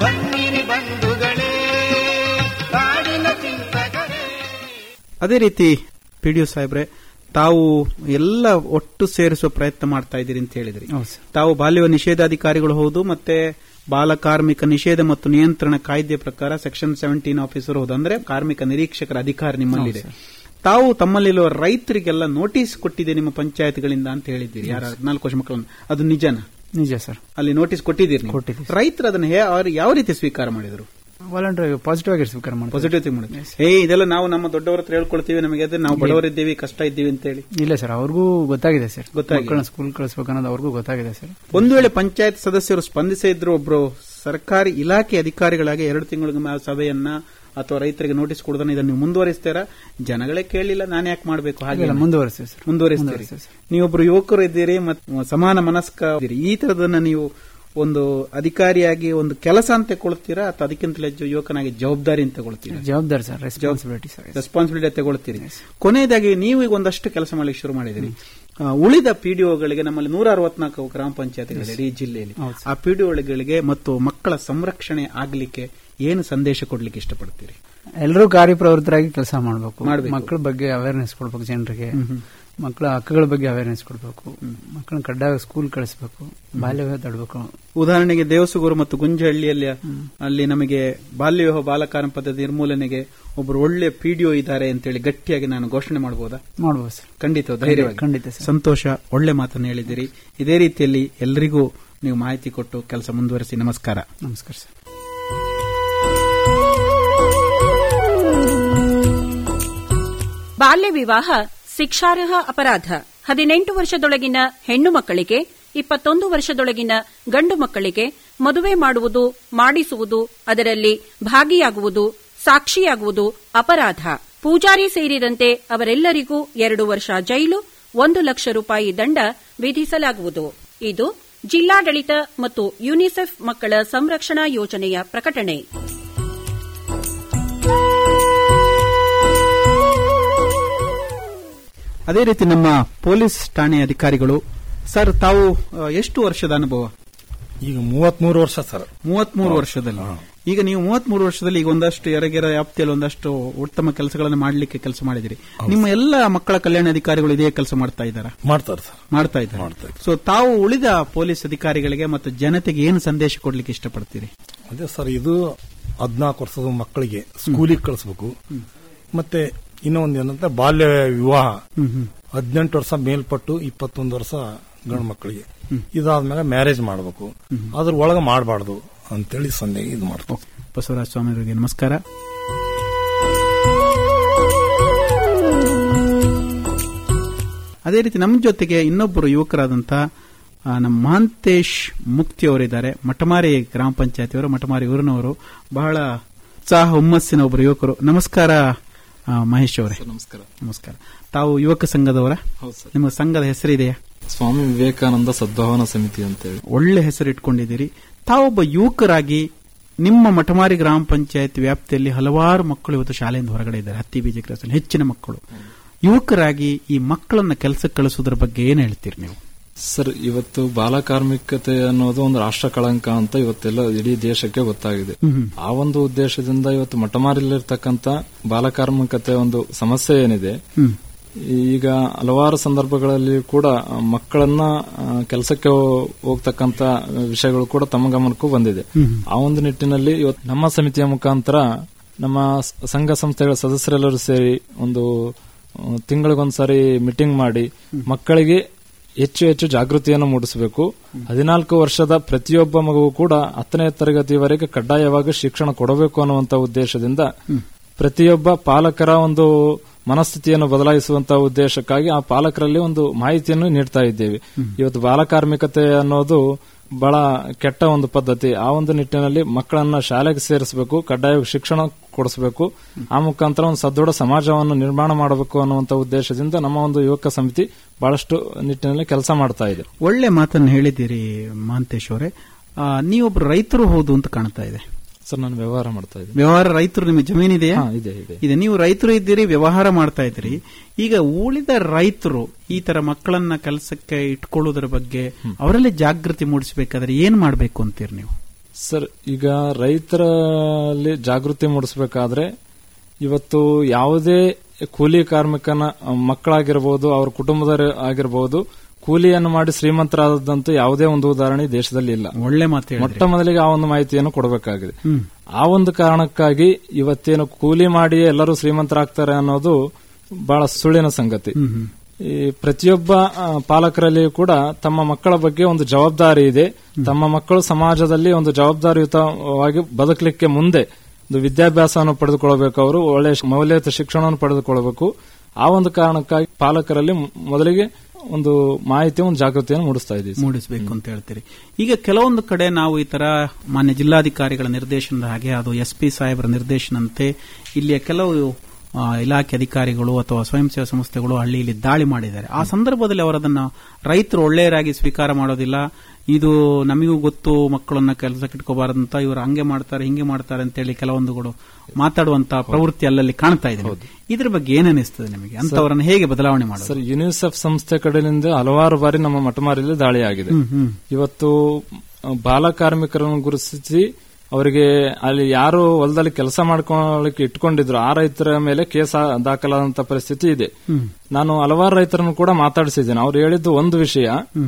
ಅದೇ ರೀತಿ ಪಿಡಿಒ ಸಾಹೇಬ್ರೆ ತಾವು ಎಲ್ಲ ಒಟ್ಟು ಸೇರಿಸುವ ಪ್ರಯತ್ನ ಮಾಡ್ತಾ ಇದ್ದೀರಿ ಅಂತ ಹೇಳಿದ್ರಿ ಹೌದು ಸರ್. ತಾವು ಬಾಲ್ಯ ನಿಷೇಧಾಧಿಕಾರಿಗಳು ಹೌದು ಮತ್ತೆ ಬಾಲ ಕಾರ್ಮಿಕ ನಿಷೇಧ ಮತ್ತು ನಿಯಂತ್ರಣ ಕಾಯ್ದೆ ಪ್ರಕಾರ ಸೆಕ್ಷನ್ ಸೆವೆಂಟೀನ್ ಆಫೀಸರ್ ಹೌದು ಅಂದ್ರೆ ಕಾರ್ಮಿಕ ನಿರೀಕ್ಷಕರ ಅಧಿಕಾರ ನಿಮ್ಮಲ್ಲಿದೆ ತಾವು ತಮ್ಮಲ್ಲಿರುವ ರೈತರಿಗೆಲ್ಲ ನೋಟಿಸ್ ಕೊಟ್ಟಿದೆ ನಿಮ್ಮ ಪಂಚಾಯತ್ಗಳಿಂದ ಅಂತ ಹೇಳಿದ್ದೀರಿ ಯಾರ ಹದಿನಾಲ್ಕು ವರ್ಷ ಮಕ್ಕಳನ್ನು ಅದು ನಿಜನಾ ನಿಜ ಸರ್ ಅಲ್ಲಿ ನೋಟಿಸ್ ಕೊಟ್ಟಿದ್ದೀರಿ ನೀವು? ಕೊಟ್ಟಿದ್ದೀವಿ. ರೈತರು ಅದನ್ನ ಹೇ- ಅವ್ರು ಯಾವ ರೀತಿ ಸ್ವೀಕಾರ ಮಾಡಿದರು ವಾಲಂಟಿಯರ್ ಪಾಸಿಟಿವ್ ಆಗಿ ಸ್ವೀಕಾರ ಮಾಡ್ತಾರೆ ಪಾಸಿಟಿವ್ ಥಿಂಗ್ ಮಾಡಿದ್ರು ಏ ಇದೆಲ್ಲ ನಾವು ನಮ್ಮ ದೊಡ್ಡವರ ಹತ್ರ ಹೇಳ್ಕೊಳ್ತೀವಿ ನಮಗೆ ಅದೇ ನಾವು ಬಡವರಿದ್ದೀವಿ ಕಷ್ಟ ಇದ್ದೀವಿ ಅಂತ ಹೇಳಿ ಇಲ್ಲ ಸರ್ ಅವ್ರಿಗೂ ಗೊತ್ತಾಗಿದೆ ಸರ್ ಗೊತ್ತಾಗಿದೆ. ಮಕ್ಕಳನ್ನ ಸ್ಕೂಲ್ ಕಳಿಸ್ಬೇಕು ಅನ್ನೋದು ಅವ್ರಿಗೂ ಗೊತ್ತಾಗಿದೆ ಸರ್ ಒಂದು ವೇಳೆ ಪಂಚಾಯತ್ ಸದಸ್ಯರು ಸ್ಪಂದಿಸೇ ಇದ್ರು ಒಬ್ರು ಸರ್ಕಾರಿ ಇಲಾಖೆ ಅಧಿಕಾರಿಗಳಾಗಿ ಎರಡು ತಿಂಗಳ ಸಭೆಯನ್ನ ಅಥವಾ ರೈತರಿಗೆ ನೋಟಿಸ್ ಕೊಡೋದನ್ನ ಇದನ್ನು ನೀವು ಮುಂದುವರಿಸ್ತೀರಾ ಜನಗಳೇ ಕೇಳಿಲ್ಲ ನಾನು ಯಾಕೆ ಮಾಡಬೇಕು ಹಾಗೆ ಹಾಗೆಲ್ಲ ಮುಂದುವರಿಸ್ತೀವಿ ಸರ್ ಮುಂದುವರಿಸ್ತೀರಿ ಮುಂದುವರಿಸ್ತೀವಿ ಸರ್. ನೀವೊಬ್ರು ಯುವಕರು ಇದ್ದೀರಿ ಮತ್ತು ಸಮಾನ ಮನಸ್ಕ ಇದ್ದೀರಿ ಈ ತರದನ್ನ ನೀವು ಒಂದು ಅಧಿಕಾರಿಯಾಗಿ ಒಂದು ಕೆಲಸ ಅಂತ ತಗೊಳ್ತೀರಾ ಅಥವಾ ಅದಕ್ಕಿಂತಲೇ ಹೆಚ್ಚು ಯುವಕನಾಗಿ ಜವಾಬ್ದಾರಿ ಅಂತ ತಗೊಳ್ತೀರಾ ಜವಾಬ್ದಾರಿ ಸರ್ ರೆಸ್ಪಾನ್ಸಿಬಿಲಿಟಿ ಸರ್ ರೆಸ್ಪಾನ್ಸಿಬಿಲಿಟಿ ತಗೊಳ್ತೀರಿ ಕೊನೆಯದಾಗಿ ನೀವು ಈಗ ಒಂದಷ್ಟು ಕೆಲಸ ಮಾಡ್ಲಿಕ್ಕೆ ಶುರು ಮಾಡಿದಿರಿ ಆ, ಉಳಿದ ಪಿಡಿಒಗಳಿಗೆ ನಮ್ಮಲ್ಲಿ ನೂರ ಅರವತ್ನಾಲ್ಕು ಗ್ರಾಮ ಪಂಚಾಯತ್ಗಳಿದೆ ಈ ಜಿಲ್ಲೆಯಲ್ಲಿ ಹೌದು ಆ ಪಿಡಿಒಗಳಿಗೆ ಮತ್ತು ಮಕ್ಕಳ ಸಂರಕ್ಷಣೆ ಆಗ್ಲಿಕ್ಕೆ ಏನು ಸಂದೇಶ ಕೊಡ್ಲಿಕ್ಕೆ ಇಷ್ಟಪಡ್ತೀರಿ ಎಲ್ಲರೂ ಕಾರ್ಯಪ್ರವೃತ್ತರಾಗಿ ಕೆಲಸ ಮಾಡಬೇಕು ಮಾಡ್ಬೇಕು. ಮಕ್ಕಳ ಬಗ್ಗೆ ಅವೇರ್ನೆಸ್ ಕೊಡ್ಬೇಕು ಜನರಿಗೆ ಮಕ್ಕಳ ಹಕ್ಕುಗಳ ಬಗ್ಗೆ ಅವೇರ್ನೆಸ್ ಕೊಡಬೇಕು ಮಕ್ಕಳನ್ನ ಕಡ್ಡಾಯ ಸ್ಕೂಲ್ ಕಳಿಸ್ಬೇಕು ಬಾಲ್ಯ ವಿವಾಹ ತಡಬೇಕು ಉದಾಹರಣೆಗೆ ದೇವಸುಗೂರು ಮತ್ತು ಗುಂಜಹಳ್ಳಿಯಲ್ಲಿ ಅಲ್ಲಿ ನಮಗೆ ಬಾಲ್ಯ ವಿವಾಹ ಬಾಲಕಾರಣ ಪದ್ಧತಿ ನಿರ್ಮೂಲನೆಗೆ ಒಬ್ಬರು ಒಳ್ಳೆ ಪಿಡಿಒ ಇದ್ದಾರೆ ಅಂತೇಳಿ ಗಟ್ಟಿಯಾಗಿ ನಾನು ಘೋಷಣೆ ಮಾಡಬಹುದಾ ಮಾಡ್ಬೋದು ಸರ್ ಖಂಡಿತ ಧೈರ್ಯವಾಗಿ ಖಂಡಿತ ಸರ್. ಸಂತೋಷ ಒಳ್ಳೆ ಮಾತನ್ನು ಹೇಳಿದಿರಿ ಇದೇ ರೀತಿಯಲ್ಲಿ ಎಲ್ಲರಿಗೂ ನೀವು ಮಾಹಿತಿ ಕೊಟ್ಟು ಕೆಲಸ ಮುಂದುವರಿಸಿ ನಮಸ್ಕಾರ ನಮಸ್ಕಾರ ಸರ್ ಬಾಲ್ಯ ವಿವಾಹ ಶಿಕ್ಷಾರ್ಹ ಅಪರಾಧ ಹದಿನೆಂಟು ವರ್ಷದೊಳಗಿನ ಹೆಣ್ಣು ಮಕ್ಕಳಿಗೆ ಇಪ್ಪತ್ತೊಂದು ವರ್ಷದೊಳಗಿನ ಗಂಡು ಮಕ್ಕಳಿಗೆ ಮದುವೆ ಮಾಡುವುದು ಮಾಡಿಸುವುದು ಅದರಲ್ಲಿ ಭಾಗಿಯಾಗುವುದು ಸಾಕ್ಷಿಯಾಗುವುದು ಅಪರಾಧ ಪೂಜಾರಿ ಸೇರಿದಂತೆ ಅವರೆಲ್ಲರಿಗೂ ಎರಡು ವರ್ಷ ಜೈಲು ಒಂದು ಲಕ್ಷ ರೂಪಾಯಿ ದಂಡ ವಿಧಿಸಲಾಗುವುದು ಇದು ಜಿಲ್ಲಾಡಳಿತ ಮತ್ತು ಯುನಿಸೆಫ್ ಮಕ್ಕಳ ಸಂರಕ್ಷಣಾ ಯೋಜನೆಯ ಪ್ರಕಟಣೆ ಅದೇ ರೀತಿ ನಮ್ಮ ಪೊಲೀಸ್ ಠಾಣೆ ಅಧಿಕಾರಿಗಳು ಸರ್ ತಾವು ಆ, ಎಷ್ಟು ವರ್ಷದ ಅನುಭವ ಈಗ ಮೂವತ್ಮೂರು ವರ್ಷ ಸರ್ ಮೂವತ್ಮೂರು ವರ್ಷದಲ್ಲಿ ಈಗ ನೀವು ಮೂವತ್ಮೂರು ವರ್ಷದಲ್ಲಿ ಈಗ ಒಂದಷ್ಟು ಎರಗೆರ ವ್ಯಾಪ್ತಿಯಲ್ಲಿ ಒಂದಷ್ಟು ಉತ್ತಮ ಕೆಲಸಗಳನ್ನು ಮಾಡಲಿಕ್ಕೆ ಕೆಲಸ ಮಾಡಿದಿರಿ ನಿಮ್ಮ ಎಲ್ಲ ಮಕ್ಕಳ ಕಲ್ಯಾಣ ಅಧಿಕಾರಿಗಳು ಇದೇ ಕೆಲಸ ಮಾಡ್ತಾ ಇದ್ದಾರಾ ಮಾಡ್ತಾರೆ ಸರ್ ಮಾಡ್ತಾ ಇದ್ದಾರೆ ಸೊ ತಾವು ಉಳಿದ ಪೊಲೀಸ್ ಅಧಿಕಾರಿಗಳಿಗೆ ಮತ್ತು ಜನತೆಗೆ ಏನು ಸಂದೇಶ ಕೊಡ್ಲಿಕ್ಕೆ ಇಷ್ಟಪಡ್ತೀರಿ ಅದೇ ಸರ್ ಇದು ಹದಿನಾಲ್ಕು ವರ್ಷದ ಮಕ್ಕಳಿಗೆ ಸ್ಕೂಲಿಗೆ ಕಳಿಸ್ಬೇಕು ಮತ್ತೆ ಇನ್ನೊಂದು ಏನಂದ್ರೆ ಬಾಲ್ಯ ವಿವಾಹ ಹದಿನೆಂಟು ವರ್ಷ ಮೇಲ್ಪಟ್ಟು ಇಪ್ಪತ್ತೊಂದು ವರ್ಷ ಗಂಡು ಮಕ್ಕಳಿಗೆ ಇದಾದ್ಮೇಲೆ ಮ್ಯಾರೇಜ್ ಮಾಡಬೇಕು ಅದ್ರ ಒಳಗೆ ಮಾಡಬಾರ್ದು ಅಂತೇಳಿ ಸಂದೇಹ ಇದು ಮಾಡ್ತಾರೆ ಬಸವರಾಜ ಸ್ವಾಮಿಯವರಿಗೆ ನಮಸ್ಕಾರ ಅದೇ ರೀತಿ ನಮ್ಮ ಜೊತೆಗೆ ಇನ್ನೊಬ್ಬರು ಯುವಕರಾದಂತ ಆ, ನಮ್ಮ ಮಹಾಂತೇಶ್ ಮುಕ್ತಿ ಅವರಿದ್ದಾರೆ ಮಠಮಾರಿ ಗ್ರಾಮ ಪಂಚಾಯತಿಯವರು ಮಠಮಾರಿ ಊರಿನವರು ಬಹಳ ಉತ್ಸಾಹ ಹುಮ್ಮಸ್ಸಿನ ಒಬ್ಬರು ಯುವಕರು ನಮಸ್ಕಾರ ಆ, ಮಹೇಶ್ ಅವರೇ ನಮಸ್ಕಾರ ನಮಸ್ಕಾರ ತಾವು ಯುವಕ ಸಂಘದವರ ಹೌದು ಸರ್ ನಿಮ್ಮ ಸಂಘದ ಹೆಸರಿದೆಯಾ ಸ್ವಾಮಿ ವಿವೇಕಾನಂದ ಸದ್ಭಾವನಾ ಸಮಿತಿ ಅಂತೇಳಿ ಒಳ್ಳೆ ಹೆಸರು ಇಟ್ಕೊಂಡಿದ್ದೀರಿ ತಾವೊಬ್ಬ ಯುವಕರಾಗಿ ನಿಮ್ಮ ಮಠಮಾರಿ ಗ್ರಾಮ ಪಂಚಾಯತ್ ವ್ಯಾಪ್ತಿಯಲ್ಲಿ ಹಲವಾರು ಮಕ್ಕಳು ಇವತ್ತು ಶಾಲೆಯಿಂದ ಹೊರಗಡೆ ಇದ್ದಾರೆ ಹತ್ತಿ ಬೀಜ ಕ್ಲಾಸಲ್ಲಿ ಹೆಚ್ಚಿನ ಮಕ್ಕಳು ಯುವಕರಾಗಿ ಈ ಮಕ್ಕಳನ್ನ ಕೆಲಸಕ್ಕೆ ಕಳಿಸೋದ್ರ ಬಗ್ಗೆ ಏನ್ ಹೇಳ್ತೀರಿ ನೀವು ಸರ್ ಇವತ್ತು ಬಾಲ ಕಾರ್ಮಿಕತೆ ಅನ್ನೋದು ಒಂದು ರಾಷ್ಟ್ರ ಕಳಂಕ ಅಂತ ಇವತ್ತೆಲ್ಲ ಇಡೀ ದೇಶಕ್ಕೆ ಗೊತ್ತಾಗಿದೆ ಆ ಒಂದು ಉದ್ದೇಶದಿಂದ ಇವತ್ತು ಮಠಮಾರಿಲಿರ್ತಕ್ಕಂಥ ಬಾಲ ಕಾರ್ಮಿಕತೆ ಒಂದು ಸಮಸ್ಯೆ ಏನಿದೆ ಈಗ ಹಲವಾರು ಸಂದರ್ಭಗಳಲ್ಲಿ ಕೂಡ ಮಕ್ಕಳನ್ನ ಕೆಲಸಕ್ಕೆ ಹೋಗ್ತಕ್ಕಂತ ವಿಷಯಗಳು ಕೂಡ ತಮ್ಮ ಗಮನಕ್ಕೂ ಬಂದಿದೆ ಆ ಒಂದು ನಿಟ್ಟಿನಲ್ಲಿ ಇವತ್ತು ನಮ್ಮ ಸಮಿತಿಯ ಮುಖಾಂತರ ನಮ್ಮ ಸ- ಸಂಘ ಸಂಸ್ಥೆಗಳ ಸದಸ್ಯರೆಲ್ಲರೂ ಸೇರಿ ಒಂದು ಆ, ತಿಂಗಳಿಗೊಂದ್ಸರಿ ಮೀಟಿಂಗ್ ಮಾಡಿ ಮಕ್ಕಳಿಗೆ ಹೆಚ್ಚು ಹೆಚ್ಚು ಜಾಗೃತಿಯನ್ನು ಮೂಡಿಸಬೇಕು ಹದಿನಾಲ್ಕು ವರ್ಷದ ಪ್ರತಿಯೊಬ್ಬ ಮಗುವು ಕೂಡ ಹತ್ತನೇ ತರಗತಿಯವರೆಗೆ ಕಡ್ಡಾಯವಾಗಿ ಶಿಕ್ಷಣ ಕೊಡಬೇಕು ಅನ್ನುವಂತ ಉದ್ದೇಶದಿಂದ ಪ್ರತಿಯೊಬ್ಬ ಪಾಲಕರ ಒಂದು ಮನಸ್ಥಿತಿಯನ್ನು ಬದಲಾಯಿಸುವಂತಹ ಉದ್ದೇಶಕ್ಕಾಗಿ ಆ ಪಾಲಕರಲ್ಲಿ ಒಂದು ಮಾಹಿತಿಯನ್ನು ನೀಡ್ತಾ ಇದ್ದೇವೆ ಇವತ್ತು ಬಾಲಕಾರ್ಮಿಕತೆ ಅನ್ನೋದು ಬಹಳ ಕೆಟ್ಟ ಒಂದು ಪದ್ಧತಿ ಆ ಒಂದು ನಿಟ್ಟಿನಲ್ಲಿ ಮಕ್ಕಳನ್ನ ಶಾಲೆಗೆ ಸೇರಿಸಬೇಕು ಕಡ್ಡಾಯವಾಗಿ ಶಿಕ್ಷಣ ಕೊಡಿಸಬೇಕು ಆ ಮುಖಾಂತರ ಒಂದು ಸದೃಢ ಸಮಾಜವನ್ನು ನಿರ್ಮಾಣ ಮಾಡಬೇಕು ಅನ್ನುವಂತ ಉದ್ದೇಶದಿಂದ ನಮ್ಮ ಒಂದು ಯುವಕ ಸಮಿತಿ ಬಹಳಷ್ಟು ನಿಟ್ಟಿನಲ್ಲಿ ಕೆಲಸ ಮಾಡ್ತಾ ಇದೆ ಒಳ್ಳೆ ಮಾತನ್ನು ಹೇಳಿದ್ದೀರಿ ಮಹಾಂತೇಶ್ ಅವರೇ ಆ, ನೀವೊಬ್ರು ರೈತರು ಹೌದು ಅಂತ ಕಾಣ್ತಾ ಇದೆ ಸರ್ ನಾನು ವ್ಯವಹಾರ ಮಾಡ್ತಾ ಇದ್ದೀನಿ ವ್ಯವಹಾರ ರೈತರು ನಿಮಗೆ ಜಮೀನಿದೆಯಾ ಹಾ, ಇದೆ ಇದೆ ಇದೆ ನೀವು ರೈತರು ಇದ್ದೀರಿ ವ್ಯವಹಾರ ಮಾಡ್ತಾ ಇದ್ದೀರಿ ಈಗ ಉಳಿದ ರೈತರು ಈ ತರ ಮಕ್ಕಳನ್ನ ಕೆಲಸಕ್ಕೆ ಇಟ್ಕೊಳ್ಳೋದ್ರ ಬಗ್ಗೆ ಅವರಲ್ಲಿ ಜಾಗೃತಿ ಮೂಡಿಸಬೇಕಾದ್ರೆ ಏನ್ ಮಾಡಬೇಕು ಅಂತೀರಿ ನೀವು ಸರ್ ಈಗ ರೈತರಲ್ಲಿ ಜಾಗೃತಿ ಮೂಡಿಸಬೇಕಾದ್ರೆ ಇವತ್ತು ಯಾವುದೇ ಕೂಲಿ ಕಾರ್ಮಿಕನ ಅ, ಮಕ್ಕಳಾಗಿರ್ಬೋದು ಅವ್ರ ಕುಟುಂಬದವರು ಆಗಿರ್ಬೋದು ಕೂಲಿಯನ್ನು ಮಾಡಿ ಶ್ರೀಮಂತರಾದಂತೂ ಯಾವುದೇ ಒಂದು ಉದಾಹರಣೆ ಈ ದೇಶದಲ್ಲಿ ಇಲ್ಲ ಒಳ್ಳೆ ಮಾತು ಹೇಳಿದ್ರಿ. ಮೊಟ್ಟ ಮೊದಲಿಗೆ ಆ ಒಂದು ಮಾಹಿತಿಯನ್ನು ಕೊಡಬೇಕಾಗಿದೆ ಹ್ಮ್. ಆ ಒಂದು ಕಾರಣಕ್ಕಾಗಿ ಇವತ್ತೇನು ಕೂಲಿ ಮಾಡಿ ಎಲ್ಲರೂ ಶ್ರೀಮಂತರಾಗ್ತಾರೆ ಅನ್ನೋದು ಬಹಳ ಸುಳ್ಳಿನ ಸಂಗತಿ ಈ ಪ್ರತಿಯೊಬ್ಬ ಆ, ಪಾಲಕರಲ್ಲಿಯೂ ಕೂಡ ತಮ್ಮ ಮಕ್ಕಳ ಬಗ್ಗೆ ಒಂದು ಜವಾಬ್ದಾರಿ ಇದೆ ತಮ್ಮ ಮಕ್ಕಳು ಸಮಾಜದಲ್ಲಿ ಒಂದು ಜವಾಬ್ದಾರಿಯುತವಾಗಿ ಬದುಕಲಿಕ್ಕೆ ಮುಂದೆ ಒಂದು ವಿದ್ಯಾಭ್ಯಾಸವನ್ನು ಪಡೆದುಕೊಳ್ಳಬೇಕು ಅವರು ಒಳ್ಳೆ ಮೌಲ್ಯಯುತ ಶಿಕ್ಷಣವನ್ನು ಪಡೆದುಕೊಳ್ಳಬೇಕು ಆ ಒಂದು ಕಾರಣಕ್ಕಾಗಿ ಪಾಲಕರಲ್ಲಿ ಮ್- ಮೊದಲಿಗೆ ಒಂದು ಮಾಹಿತಿ ಒಂದು ಜಾಗೃತಿಯನ್ನು ಮೂಡಿಸ್ತಾ ಇದ್ದೀವಿ ಸರ್. ಮೂಡಿಸಬೇಕು ಅಂತ ಹೇಳ್ತೀರಿ ಈಗ ಕೆಲವೊಂದು ಕಡೆ ನಾವು ಈ ತರ ಮಾನ್ಯ ಜಿಲ್ಲಾಧಿಕಾರಿಗಳ ನಿರ್ದೇಶನದ ಹಾಗೆ ಅದು ಎಸ್ ಪಿ ಸಾಹೇಬರ ನಿರ್ದೇಶನಂತೆ ಇಲ್ಲಿಯ ಕೆಲವು ಆ, ಇಲಾಖೆ ಅಧಿಕಾರಿಗಳು ಅಥವಾ ಸ್ವಯಂ ಸೇವಾ ಸಂಸ್ಥೆಗಳು ಹಳ್ಳಿಯಲ್ಲಿ ದಾಳಿ ಮಾಡಿದ್ದಾರೆ ಆ ಸಂದರ್ಭದಲ್ಲಿ ಅವರದನ್ನ ರೈತರು ಒಳ್ಳೆಯರಾಗಿ ಸ್ವೀಕಾರ ಮಾಡೋದಿಲ್ಲ ಇದು ನಮಗೂ ಗೊತ್ತು ಮಕ್ಕಳನ್ನ ಕೆಲಸಕ್ಕೆ ಇಟ್ಕೋಬಾರ್ದಂತ ಇವರು ಹಂಗೆ ಮಾಡ್ತಾರೆ ಹಿಂಗೆ ಮಾಡ್ತಾರೆ ಅಂತೇಳಿ ಕೆಲವೊಂದುಗಳು ಮಾತಾಡುವಂತ ಪ್ರವೃತ್ತಿ ಅಲ್ಲಲ್ಲಿ ಕಾಣ್ತಾ ಇದೆ ಇದ್ರ ಬಗ್ಗೆ ಏನಿಸ್ತದೆ ನಿಮಗೆ ಅಂತವರನ್ನ ಹೇಗೆ ಬದಲಾವಣೆ ಮಾಡೋದು ಸರ್ ಯುನಿಸೆಫ್ ಸಂಸ್ಥೆ ಕಡೆಯಿಂದ ಹಲವಾರು ಬಾರಿ ನಮ್ಮ ಮಠಮಾರಿಯಲ್ಲಿ ದಾಳಿಯಾಗಿದೆ ಹ್ಮ್, ಹ್ಮ್. ಇವತ್ತು ಅ, ಬಾಲ ಕಾರ್ಮಿಕರನ್ನು ಗುರುತಿಸಿ ಅವರಿಗೆ ಅಲ್ಲಿ ಯಾರು ಹೊಲದಲ್ಲಿ ಕೆಲಸ ಮಾಡ್ಕೊಳ್ಳಿಕ್ಕೆ ಇಟ್ಕೊಂಡಿದ್ರು ಆ ರೈತರ ಮೇಲೆ ಕೇಸ್ ಆ- ದಾಖಲಾದಂತ ಪರಿಸ್ಥಿತಿ ಇದೆ ನಾನು ಹಲವಾರು ರೈತರನ್ನು ಕೂಡ ಮಾತಾಡಿಸಿದ್ದೇನೆ ಅವ್ರು ಹೇಳಿದ್ದು ಒಂದು ವಿಷಯ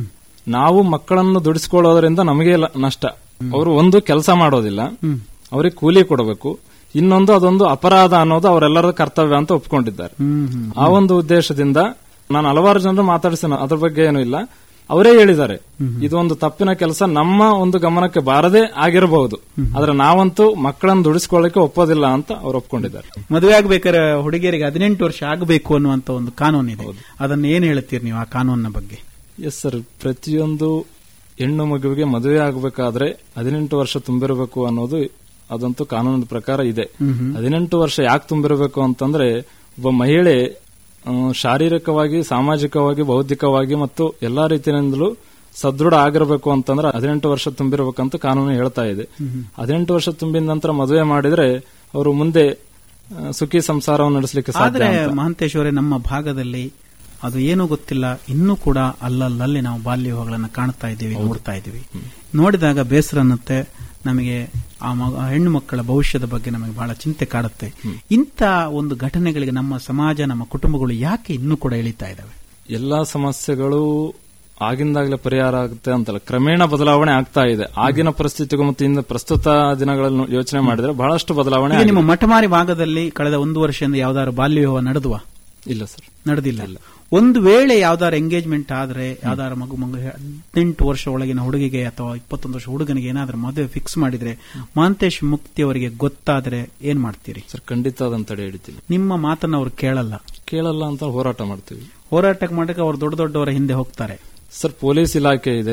ನಾವು ಮಕ್ಕಳನ್ನು ದುಡಿಸಿಕೊಳ್ಳೋದ್ರಿಂದ ನಮಗೆ ಲ- ನಷ್ಟ ಅವರು ಒಂದು ಕೆಲಸ ಮಾಡೋದಿಲ್ಲ ಅವರಿಗೆ ಕೂಲಿ ಕೊಡಬೇಕು ಇನ್ನೊಂದು ಅದೊಂದು ಅಪರಾಧ ಅನ್ನೋದು ಅವರೆಲ್ಲರ ಕರ್ತವ್ಯ ಅಂತ ಒಪ್ಕೊಂಡಿದ್ದಾರೆ ಆ ಒಂದು ಉದ್ದೇಶದಿಂದ ನಾನು ಹಲವಾರು ಜನರು ಮಾತಾಡಿಸಿನ ಅದ್ರ ಬಗ್ಗೆ ಏನೂ ಇಲ್ಲ ಅವರೇ ಹೇಳಿದ್ದಾರೆ ಇದೊಂದು ತಪ್ಪಿನ ಕೆಲಸ ನಮ್ಮ ಒಂದು ಗಮನಕ್ಕೆ ಬಾರದೇ ಆಗಿರಬಹುದು ಆದ್ರೆ ನಾವಂತೂ ಮಕ್ಕಳನ್ನು ದುಡಿಸ್ಕೊಳ್ಳಿಕ್ಕೆ ಒಪ್ಪೋದಿಲ್ಲ ಅಂತ ಅವ್ರು ಒಪ್ಕೊಂಡಿದ್ದಾರೆ ಮದುವೆ ಆಗ್ಬೇಕಾದ್ರೆ ಹುಡುಗಿಯರಿಗೆ ಹದಿನೆಂಟು ವರ್ಷ ಆಗಬೇಕು ಅನ್ನುವಂತ ಒಂದು ಕಾನೂನು ಇದೆ ಅದನ್ನ ಏನ್ ಹೇಳ್ತೀರಿ ನೀವು ಆ ಕಾನೂನಿನ ಬಗ್ಗೆ ಎಸ್ ಸರ್ ಪ್ರತಿಯೊಂದು ಹೆಣ್ಣು ಮಗುವಿಗೆ ಮದುವೆ ಆಗಬೇಕಾದ್ರೆ ಹದಿನೆಂಟು ವರ್ಷ ತುಂಬಿರಬೇಕು ಅನ್ನೋದು ಅದಂತೂ ಕಾನೂನಿನ ಪ್ರಕಾರ ಇದೆ ಹದಿನೆಂಟು ವರ್ಷ ಯಾಕೆ ತುಂಬಿರಬೇಕು ಅಂತಂದ್ರೆ ಒಬ್ಬ ಮಹಿಳೆ ಆ, ಶಾರೀರಿಕವಾಗಿ ಸಾಮಾಜಿಕವಾಗಿ ಬೌದ್ಧಿಕವಾಗಿ ಮತ್ತು ಎಲ್ಲಾ ರೀತಿಯಿಂದಲೂ ಸದೃಢ ಆಗಿರಬೇಕು ಅಂತಂದ್ರೆ ಹದಿನೆಂಟು ವರ್ಷ ತುಂಬಿರಬೇಕಂತ ಕಾನೂನು ಹೇಳ್ತಾ ಇದೆ ಹದಿನೆಂಟು ವರ್ಷ ತುಂಬಿದ ನಂತರ ಮದುವೆ ಮಾಡಿದ್ರೆ ಅವರು ಮುಂದೆ ಆ, ಸುಖಿ ಸಂಸಾರವನ್ನು ನಡೆಸಲಿಕ್ಕೆ ಸಾಧ್ಯ ಆದ್ರೆ ಅಂತ. ಮಹಂತೇಶ್ ಅವರೇ ನಮ್ಮ ಭಾಗದಲ್ಲಿ ಅದು ಏನೂ ಗೊತ್ತಿಲ್ಲ ಇನ್ನೂ ಕೂಡ ಅಲ್ಲಲ್ಲಲ್ಲಿ ನಾವು ಬಾಲ್ಯ ವಿವಾಹಗಳನ್ನು ಕಾಣ್ತಾ ಇದ್ದೀವಿ ನೋಡ್ತಾ ಇದ್ದೀವಿ ನೋಡಿದಾಗ ಬೇಸರ ಅನ್ನತ್ತೆ ನಮಗೆ ಆ ಮಗ- ಆ ಹೆಣ್ಣು ಮಕ್ಕಳ ಭವಿಷ್ಯದ ಬಗ್ಗೆ ನಮಗೆ ಬಹಳ ಚಿಂತೆ ಕಾಡುತ್ತೆ ಇಂಥ ಒಂದು ಘಟನೆಗಳಿಗೆ ನಮ್ಮ ಸಮಾಜ ನಮ್ಮ ಕುಟುಂಬಗಳು ಯಾಕೆ ಇನ್ನೂ ಕೂಡ ಎಳಿತಾ ಇದ್ದಾವೆ ಎಲ್ಲಾ ಸಮಸ್ಯೆಗಳು ಆಗಿಂದಾಗಲೇ ಪರಿಹಾರ ಆಗುತ್ತೆ ಅಂತಲ್ಲ ಕ್ರಮೇಣ ಬದಲಾವಣೆ ಆಗ್ತಾ ಇದೆ ಆಗಿನ ಪರಿಸ್ಥಿತಿಗೂ ಮತ್ತು ಇಂದ ಪ್ರಸ್ತುತ ದಿನಗಳನ್ನು ಯೋಚನೆ ಮಾಡಿದ್ರೆ ಬಹಳಷ್ಟು ಬದಲಾವಣೆ ಈಗ ನಿಮ್ಮ ಆಗಿದೆ. ಮಠಮಾರಿ ಭಾಗದಲ್ಲಿ ಕಳೆದ ಒಂದು ವರ್ಷದಿಂದ ಯಾವ್ದಾದ್ರು ಬಾಲ್ಯ ವಿವಾಹ ನಡೆದುವ ಇಲ್ಲ ಸರ್ ನಡೆದಿಲ್ಲ ಒಂದು ವೇಳೆ ಯಾವ್ದಾರು ಎಂಗೇಜ್ಮೆಂಟ್ ಆದ್ರೆ ಯಾವ್ದಾರು ಮಗು ಮಗು ಹದಿನೆಂಟು ವರ್ಷ ಒಳಗಿನ ಹುಡುಗಿಗೆ ಅಥವಾ ಇಪ್ಪತ್ತೊಂದು ವರ್ಷ ಹುಡುಗನಿಗೆ ಏನಾದ್ರೂ ಮದುವೆ ಫಿಕ್ಸ್ ಮಾಡಿದ್ರೆ ಮಹಾಂತೇಶ್ ಮುಕ್ತಿ ಅವರಿಗೆ ಗೊತ್ತಾದ್ರೆ ಏನ್ ಮಾಡ್ತೀರಿ ಸರ್ ಖಂಡಿತ ಅದನ್ನ ತಡೆ ಹಿಡಿತೀವಿ ನಿಮ್ಮ ಮಾತನ್ನ ಅವ್ರು ಕೇಳಲ್ಲ ಕೇಳಲ್ಲ ಅಂತ ಹೋರಾಟ ಮಾಡ್ತೀವಿ ಹೋರಾಟಕ್ಕೆ ಮಾಡಕ್ಕೆ ಅವ್ರು ದೊಡ್ಡ ದೊಡ್ಡವರ ಹಿಂದೆ ಹೋಗ್ತಾರೆ ಸರ್ ಪೊಲೀಸ್ ಇಲಾಖೆ ಇದೆ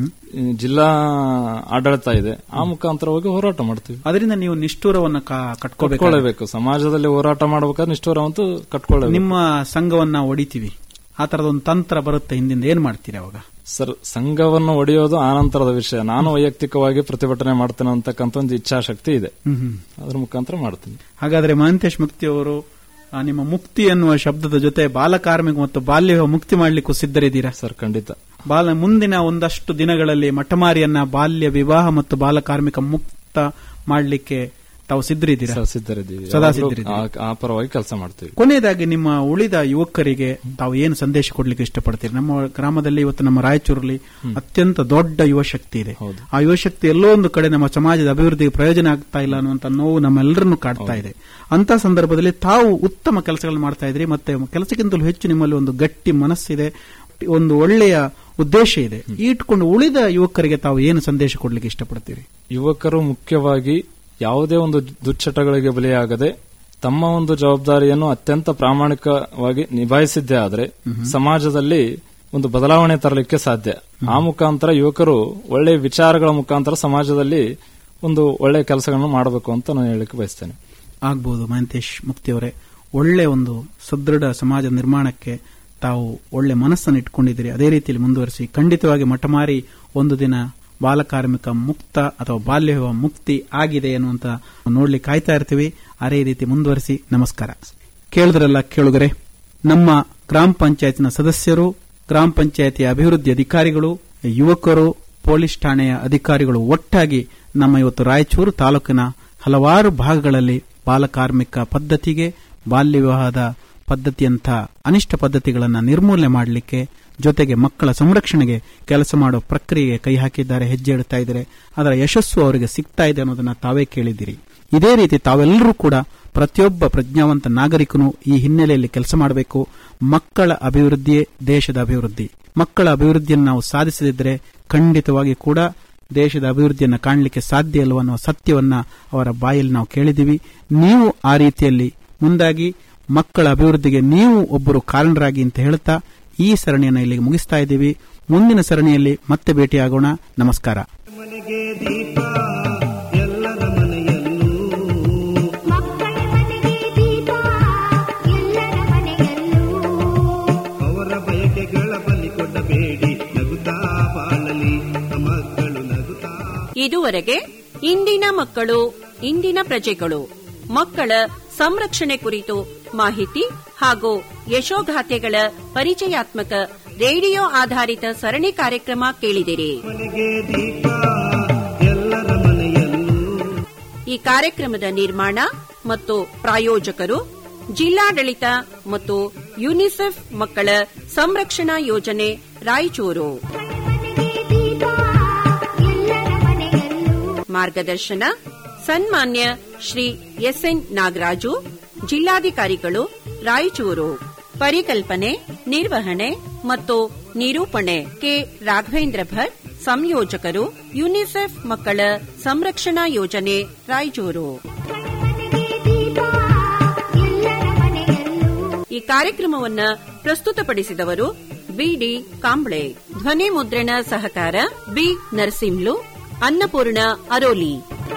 ಈ ಜಿಲ್ಲಾ ಆಡಳಿತ ಇದೆ ಆ ಮುಖಾಂತರ ಹೋಗಿ ಹೋರಾಟ ಮಾಡ್ತೀವಿ ಅದರಿಂದ ನೀವು ನಿಷ್ಠೂರವನ್ನ ಕಾ- ಕಟ್ಕೋಬೇಕು ಕಟ್ಕೊಳ್ಳೇಬೇಕು ಸಮಾಜದಲ್ಲಿ ಹೋರಾಟ ಮಾಡ್ಬೇಕಾದ್ರೆ ನಿಷ್ಠೂರವಂತೂ ಕಟ್ಕೊಳ್ಳೇಬೇಕು ನಿಮ್ಮ ಸಂಘವನ್ನ ಹೊಡಿತೀವಿ ಆ ತರದ ಒಂದು ತಂತ್ರ ಬರುತ್ತೆ ಹಿಂದಿಂದ ಏನ್ ಮಾಡ್ತೀರಿ ಅವಾಗ ಸರ್ ಸಂಘವನ್ನು ಒಡೆಯೋದು ಆನಂತರದ ವಿಷಯ ನಾನು ವೈಯಕ್ತಿಕವಾಗಿ ಪ್ರತಿಭಟನೆ ಮಾಡ್ತೇನೆ ಅಂತಕ್ಕಂಥ ಒಂದು ಇಚ್ಛಾಶಕ್ತಿ ಇದೆ ಹ್ಮ್ ಹ್ಮ್. ಅದ್ರ ಮುಖಾಂತರ ಮಾಡ್ತೀನಿ ಹಾಗಾದ್ರೆ ಮಹಂತೇಶ್ ಮುಕ್ತಿ ಅವರು ಆ, ನಿಮ್ಮ ಮುಕ್ತಿ ಎನ್ನುವ ಶಬ್ದದ ಜೊತೆ ಬಾಲಕಾರ್ಮಿಕ ಮತ್ತು ಬಾಲ್ಯ ವಿವಾಹ ಮುಕ್ತಿ ಮಾಡ್ಲಿಕ್ಕೂ ಸಿದ್ಧರಿದ್ದೀರಾ ಸರ್ ಖಂಡಿತ ಬಾಲ ಮುಂದಿನ ಒಂದಷ್ಟು ದಿನಗಳಲ್ಲಿ ಮಠಮಾರಿಯನ್ನ ಬಾಲ್ಯ ವಿವಾಹ ಮತ್ತು ಬಾಲಕಾರ್ಮಿಕ ಮುಕ್ತ ಮಾಡಲಿಕ್ಕೆ ತಾವು ಸಿದ್ಧರಿದ್ದೀರಾ ಸರ್ ಸಿದ್ಧರಿದ್ದೀವಿ ಸದಾ ಯಾವಾಗ್ಲೂ ಸಿದ್ಧರಿದ್ದೀವಿ ಆ- ಆ ಪರವಾಗಿ ಕೆಲಸ ಮಾಡ್ತೀವಿ ಕೊನೆಯದಾಗಿ ನಿಮ್ಮ ಉಳಿದ ಯುವಕರಿಗೆ ತಾವು ಏನು ಸಂದೇಶ ಕೊಡ್ಲಿಕ್ಕೆ ಇಷ್ಟಪಡ್ತೀರಿ ನಮ್ಮ ಗ್ರಾಮದಲ್ಲಿ ಇವತ್ತು ನಮ್ಮ ರಾಯಚೂರಲ್ಲಿ ಅತ್ಯಂತ ದೊಡ್ಡ ಯುವ ಶಕ್ತಿ ಇದೆ ಆ ಯುವ ಶಕ್ತಿ ಎಲ್ಲೋ ಒಂದು ಕಡೆ ನಮ್ಮ ಸಮಾಜದ ಅಭಿವೃದ್ಧಿಗೆ ಪ್ರಯೋಜನ ಆಗ್ತಾ ಇಲ್ಲ ಅನ್ನುವಂತ ನೋವು ನಮ್ಮೆಲ್ಲರನ್ನು ಕಾಡ್ತಾ ಇದೆ ಅಂತ ಸಂದರ್ಭದಲ್ಲಿ ತಾವು ಉತ್ತಮ ಕೆಲಸಗಳನ್ನು ಮಾಡ್ತಾ ಇದ್ರಿ ಮತ್ತೆ ಕೆಲಸಕ್ಕಿಂತಲೂ ಹೆಚ್ಚು ನಿಮ್ಮಲ್ಲಿ ಒಂದು ಗಟ್ಟಿ ಮನಸ್ಸಿದೆ ಒಂದು ಒಳ್ಳೆಯ ಉದ್ದೇಶ ಇದೆ ಈ ಇಟ್ಕೊಂಡು ಉಳಿದ ಯುವಕರಿಗೆ ತಾವು ಏನು ಸಂದೇಶ ಕೊಡ್ಲಿಕ್ಕೆ ಇಷ್ಟಪಡ್ತೀರಿ ಯುವಕರು ಮುಖ್ಯವಾಗಿ ಯಾವುದೇ ಒಂದು ದುಶ್ಚಟಗಳಿಗೆ ಬಲಿಯಾಗದೆ ತಮ್ಮ ಒಂದು ಜವಾಬ್ದಾರಿಯನ್ನು ಅತ್ಯಂತ ಪ್ರಾಮಾಣಿಕವಾಗಿ ನಿಭಾಯಿಸಿದ್ದೇ ಆದ್ರೆ ಸಮಾಜದಲ್ಲಿ ಒಂದು ಬದಲಾವಣೆ ತರಲಿಕ್ಕೆ ಸಾಧ್ಯ ಆ ಮುಖಾಂತರ ಯುವಕರು ಒಳ್ಳೆಯ ವಿಚಾರಗಳ ಮುಖಾಂತರ ಸಮಾಜದಲ್ಲಿ ಒಂದು ಒಳ್ಳೆಯ ಕೆಲಸಗಳನ್ನು ಮಾಡಬೇಕು ಅಂತ ನಾನು ಹೇಳಲಿಕ್ಕೆ ಬಯಸ್ತೇನೆ ಆಗ್ಬಹುದು ಮಹಂತೇಶ್ ಮುಕ್ತಿಯವರೇ ಒಳ್ಳೆ ಒಂದು ಸುದೃಢ ಸಮಾಜ ನಿರ್ಮಾಣಕ್ಕೆ ತಾವು ಒಳ್ಳೆ ಮನಸ್ಸನ್ನು ಇಟ್ಕೊಂಡಿದ್ದೀರಿ ಅದೇ ರೀತಿಯಲ್ಲಿ ಮುಂದುವರಿಸಿ ಖಂಡಿತವಾಗಿ ಮಠಮಾರಿ ಒಂದು ದಿನ ಬಾಲಕಾರ್ಮಿಕ ಮುಕ್ತ ಅಥವಾ ಬಾಲ್ಯ ವಿವಾಹ ಮುಕ್ತಿ ಆಗಿದೆ ಅನ್ನುವಂತ ನೋಡ್ಲಿಕ್ಕೆ ಕಾಯ್ತಾ ಇರ್ತೀವಿ ಅದೇ ರೀತಿ ಮುಂದುವರಿಸಿ ನಮಸ್ಕಾರ ಕೇಳಿದ್ರಲ್ಲ ಕೇಳುಗರೆ ನಮ್ಮ ಗ್ರಾಮ ಪಂಚಾಯತ್ನ ಸದಸ್ಯರು ಗ್ರಾಮ ಪಂಚಾಯತಿಯ ಅಭಿವೃದ್ಧಿ ಅಧಿಕಾರಿಗಳು ಯುವಕರು ಪೊಲೀಸ್ ಠಾಣೆಯ ಅಧಿಕಾರಿಗಳು ಒಟ್ಟಾಗಿ ನಮ್ಮ ಇವತ್ತು ರಾಯಚೂರು ತಾಲೂಕಿನ ಹಲವಾರು ಭಾಗಗಳಲ್ಲಿ ಬಾಲಕಾರ್ಮಿಕ ಪದ್ಧತಿಗೆ ಬಾಲ್ಯ ವಿವಾಹದ ಪದ್ಧತಿಯಂಥ ಅನಿಷ್ಟ ಪದ್ಧತಿಗಳನ್ನು ನಿರ್ಮೂಲನೆ ಮಾಡಲಿಕ್ಕೆ ಜೊತೆಗೆ ಮಕ್ಕಳ ಸಂರಕ್ಷಣೆಗೆ ಕೆಲಸ ಮಾಡೋ ಪ್ರಕ್ರಿಯೆಗೆ ಕೈ ಹಾಕಿದ್ದಾರೆ ಹೆಜ್ಜೆ ಇಡ್ತಾ ಇದ್ದಾರೆ ಅದರ ಯಶಸ್ಸು ಅವರಿಗೆ ಸಿಗ್ತಾ ಇದೆ ಅನ್ನೋದನ್ನ ತಾವೇ ಕೇಳಿದಿರಿ ಇದೇ ರೀತಿ ತಾವೆಲ್ಲರೂ ಕೂಡ ಪ್ರತಿಯೊಬ್ಬ ಪ್ರಜ್ಞಾವಂತ ನಾಗರಿಕನು ಈ ಹಿನ್ನೆಲೆಯಲ್ಲಿ ಕೆಲಸ ಮಾಡಬೇಕು ಮಕ್ಕಳ ಅಭಿವೃದ್ಧಿಯೇ ದೇಶದ ಅಭಿವೃದ್ಧಿ ಮಕ್ಕಳ ಅಭಿವೃದ್ಧಿಯನ್ನು ನಾವು ಸಾಧಿಸದಿದ್ದರೆ ಖಂಡಿತವಾಗಿ ಕೂಡ ದೇಶದ ಅಭಿವೃದ್ಧಿಯನ್ನು ಕಾಣಲಿಕ್ಕೆ ಸಾಧ್ಯ ಇಲ್ಲವ ಅನ್ನುವ ಸತ್ಯವನ್ನ ಅವರ ಬಾಯಲ್ಲಿ ನಾವು ಕೇಳಿದ್ದೀವಿ ನೀವು ಆ ರೀತಿಯಲ್ಲಿ ಮುಂದಾಗಿ ಮಕ್ಕಳ ಅಭಿವೃದ್ಧಿಗೆ ನೀವು ಒಬ್ಬರು ಕಾರಣರಾಗಿ ಅಂತ ಹೇಳ್ತಾ ಈ ಸರಣಿಯನ್ನು ಇಲ್ಲಿಗೆ ಮುಗಿಸ್ತಾ ಇದ್ದೀವಿ ಮುಂದಿನ ಸರಣಿಯಲ್ಲಿ ಮತ್ತೆ ಭೇಟಿಯಾಗೋಣ ನಮಸ್ಕಾರ ಮನೆಗೆ ದೀಪ ಎಲ್ಲರ ಮನೆಯಲ್ಲೂ ಅವರ ಬಯಕೆಗಳ ಬಲಿ ಕೊಡಬೇಡಿ ನಗುತ್ತಾ ಬಾಳಲಿ ಮಕ್ಕಳು ನಗುತ್ತಾ ಇದುವರೆಗೆ ಇಂದಿನ ಮಕ್ಕಳು ಇಂದಿನ ಪ್ರಜೆಗಳು ಮಕ್ಕಳ ಸಂರಕ್ಷಣೆ ಕುರಿತು ಮಾಹಿತಿ ಹಾಗೂ ಯಶೋಗಾಥೆಗಳ ಪರಿಚಯಾತ್ಮಕ ರೇಡಿಯೋ ಆಧಾರಿತ ಸರಣಿ ಕಾರ್ಯಕ್ರಮ ಕೇಳಿದಿರಿ ಮನೆಗೆ ದೀಪ ಎಲ್ಲರ ಮನೆಯಲ್ಲೂ ಈ ಕಾರ್ಯಕ್ರಮದ ನಿರ್ಮಾಣ ಮತ್ತು ಪ್ರಾಯೋಜಕರು ಜಿಲ್ಲಾಡಳಿತ ಮತ್ತು ಯುನಿಸೆಫ್ ಮಕ್ಕಳ ಸಂರಕ್ಷಣಾ ಯೋಜನೆ ರಾಯಚೂರು ಮಾರ್ಗದರ್ಶನ ಸನ್ಮಾನ್ಯ ಶ್ರೀ ಎಸ್ಎನ್ ನಾಗರಾಜು ಜಿಲ್ಲಾಧಿಕಾರಿಗಳು ರಾಯಚೂರು ಪರಿಕಲ್ಪನೆ ನಿರ್ವಹಣೆ ಮತ್ತು ನಿರೂಪಣೆ ಕೆ ರಾಘವೇಂದ್ರ ಭಟ್ ಸಂಯೋಜಕರು ಯುನಿಸೆಫ್ ಮಕ್ಕಳ ಸಂರಕ್ಷಣಾ ಯೋಜನೆ ರಾಯಚೂರು ಈ ಕಾರ್ಯಕ್ರಮವನ್ನ ಪ್ರಸ್ತುತಪಡಿಸಿದವರು ಬಿಡಿ ಕಾಂಬ್ಳೆ ಧ್ವನಿ ಮುದ್ರಣ ಸಹಕಾರ ಬಿ ನರಸಿಂಹ್ಲು ಅನ್ನಪೂರ್ಣ ಅರೋಲಿ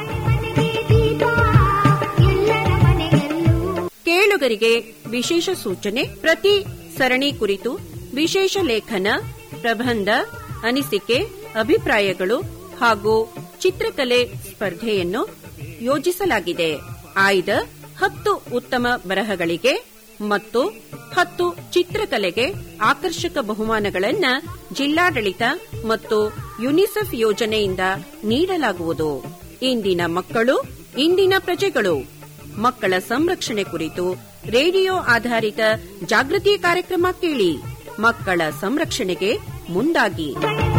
ಕೇಳುಗರಿಗೆ ವಿಶೇಷ ಸೂಚನೆ ಪ್ರತಿ ಸರಣಿ ಕುರಿತು ವಿಶೇಷ ಲೇಖನ ಪ್ರಬಂಧ ಅನಿಸಿಕೆ ಅಭಿಪ್ರಾಯಗಳು ಹಾಗೂ ಚಿತ್ರಕಲೆ ಸ್ಪರ್ಧೆಯನ್ನು ಯೋಜಿಸಲಾಗಿದೆ ಆಯ್ದ ಹತ್ತು ಉತ್ತಮ ಬರಹಗಳಿಗೆ ಮತ್ತು ಹತ್ತು ಚಿತ್ರಕಲೆಗೆ ಆಕರ್ಷಕ ಬಹುಮಾನಗಳನ್ನ ಜಿಲ್ಲಾಡಳಿತ ಮತ್ತು ಯುನಿಸೆಫ್ ಯೋಜನೆಯಿಂದ ನೀಡಲಾಗುವುದು ಇಂದಿನ ಮಕ್ಕಳು ಇಂದಿನ ಪ್ರಜೆಗಳು ಮಕ್ಕಳ ಸಂರಕ್ಷಣೆ ಕುರಿತು ರೇಡಿಯೋ ಆಧಾರಿತ ಜಾಗೃತಿ ಕಾರ್ಯಕ್ರಮ ಕೇಳಿ ಮಕ್ಕಳ ಸಂರಕ್ಷಣೆಗೆ ಮುಂದಾಗಿ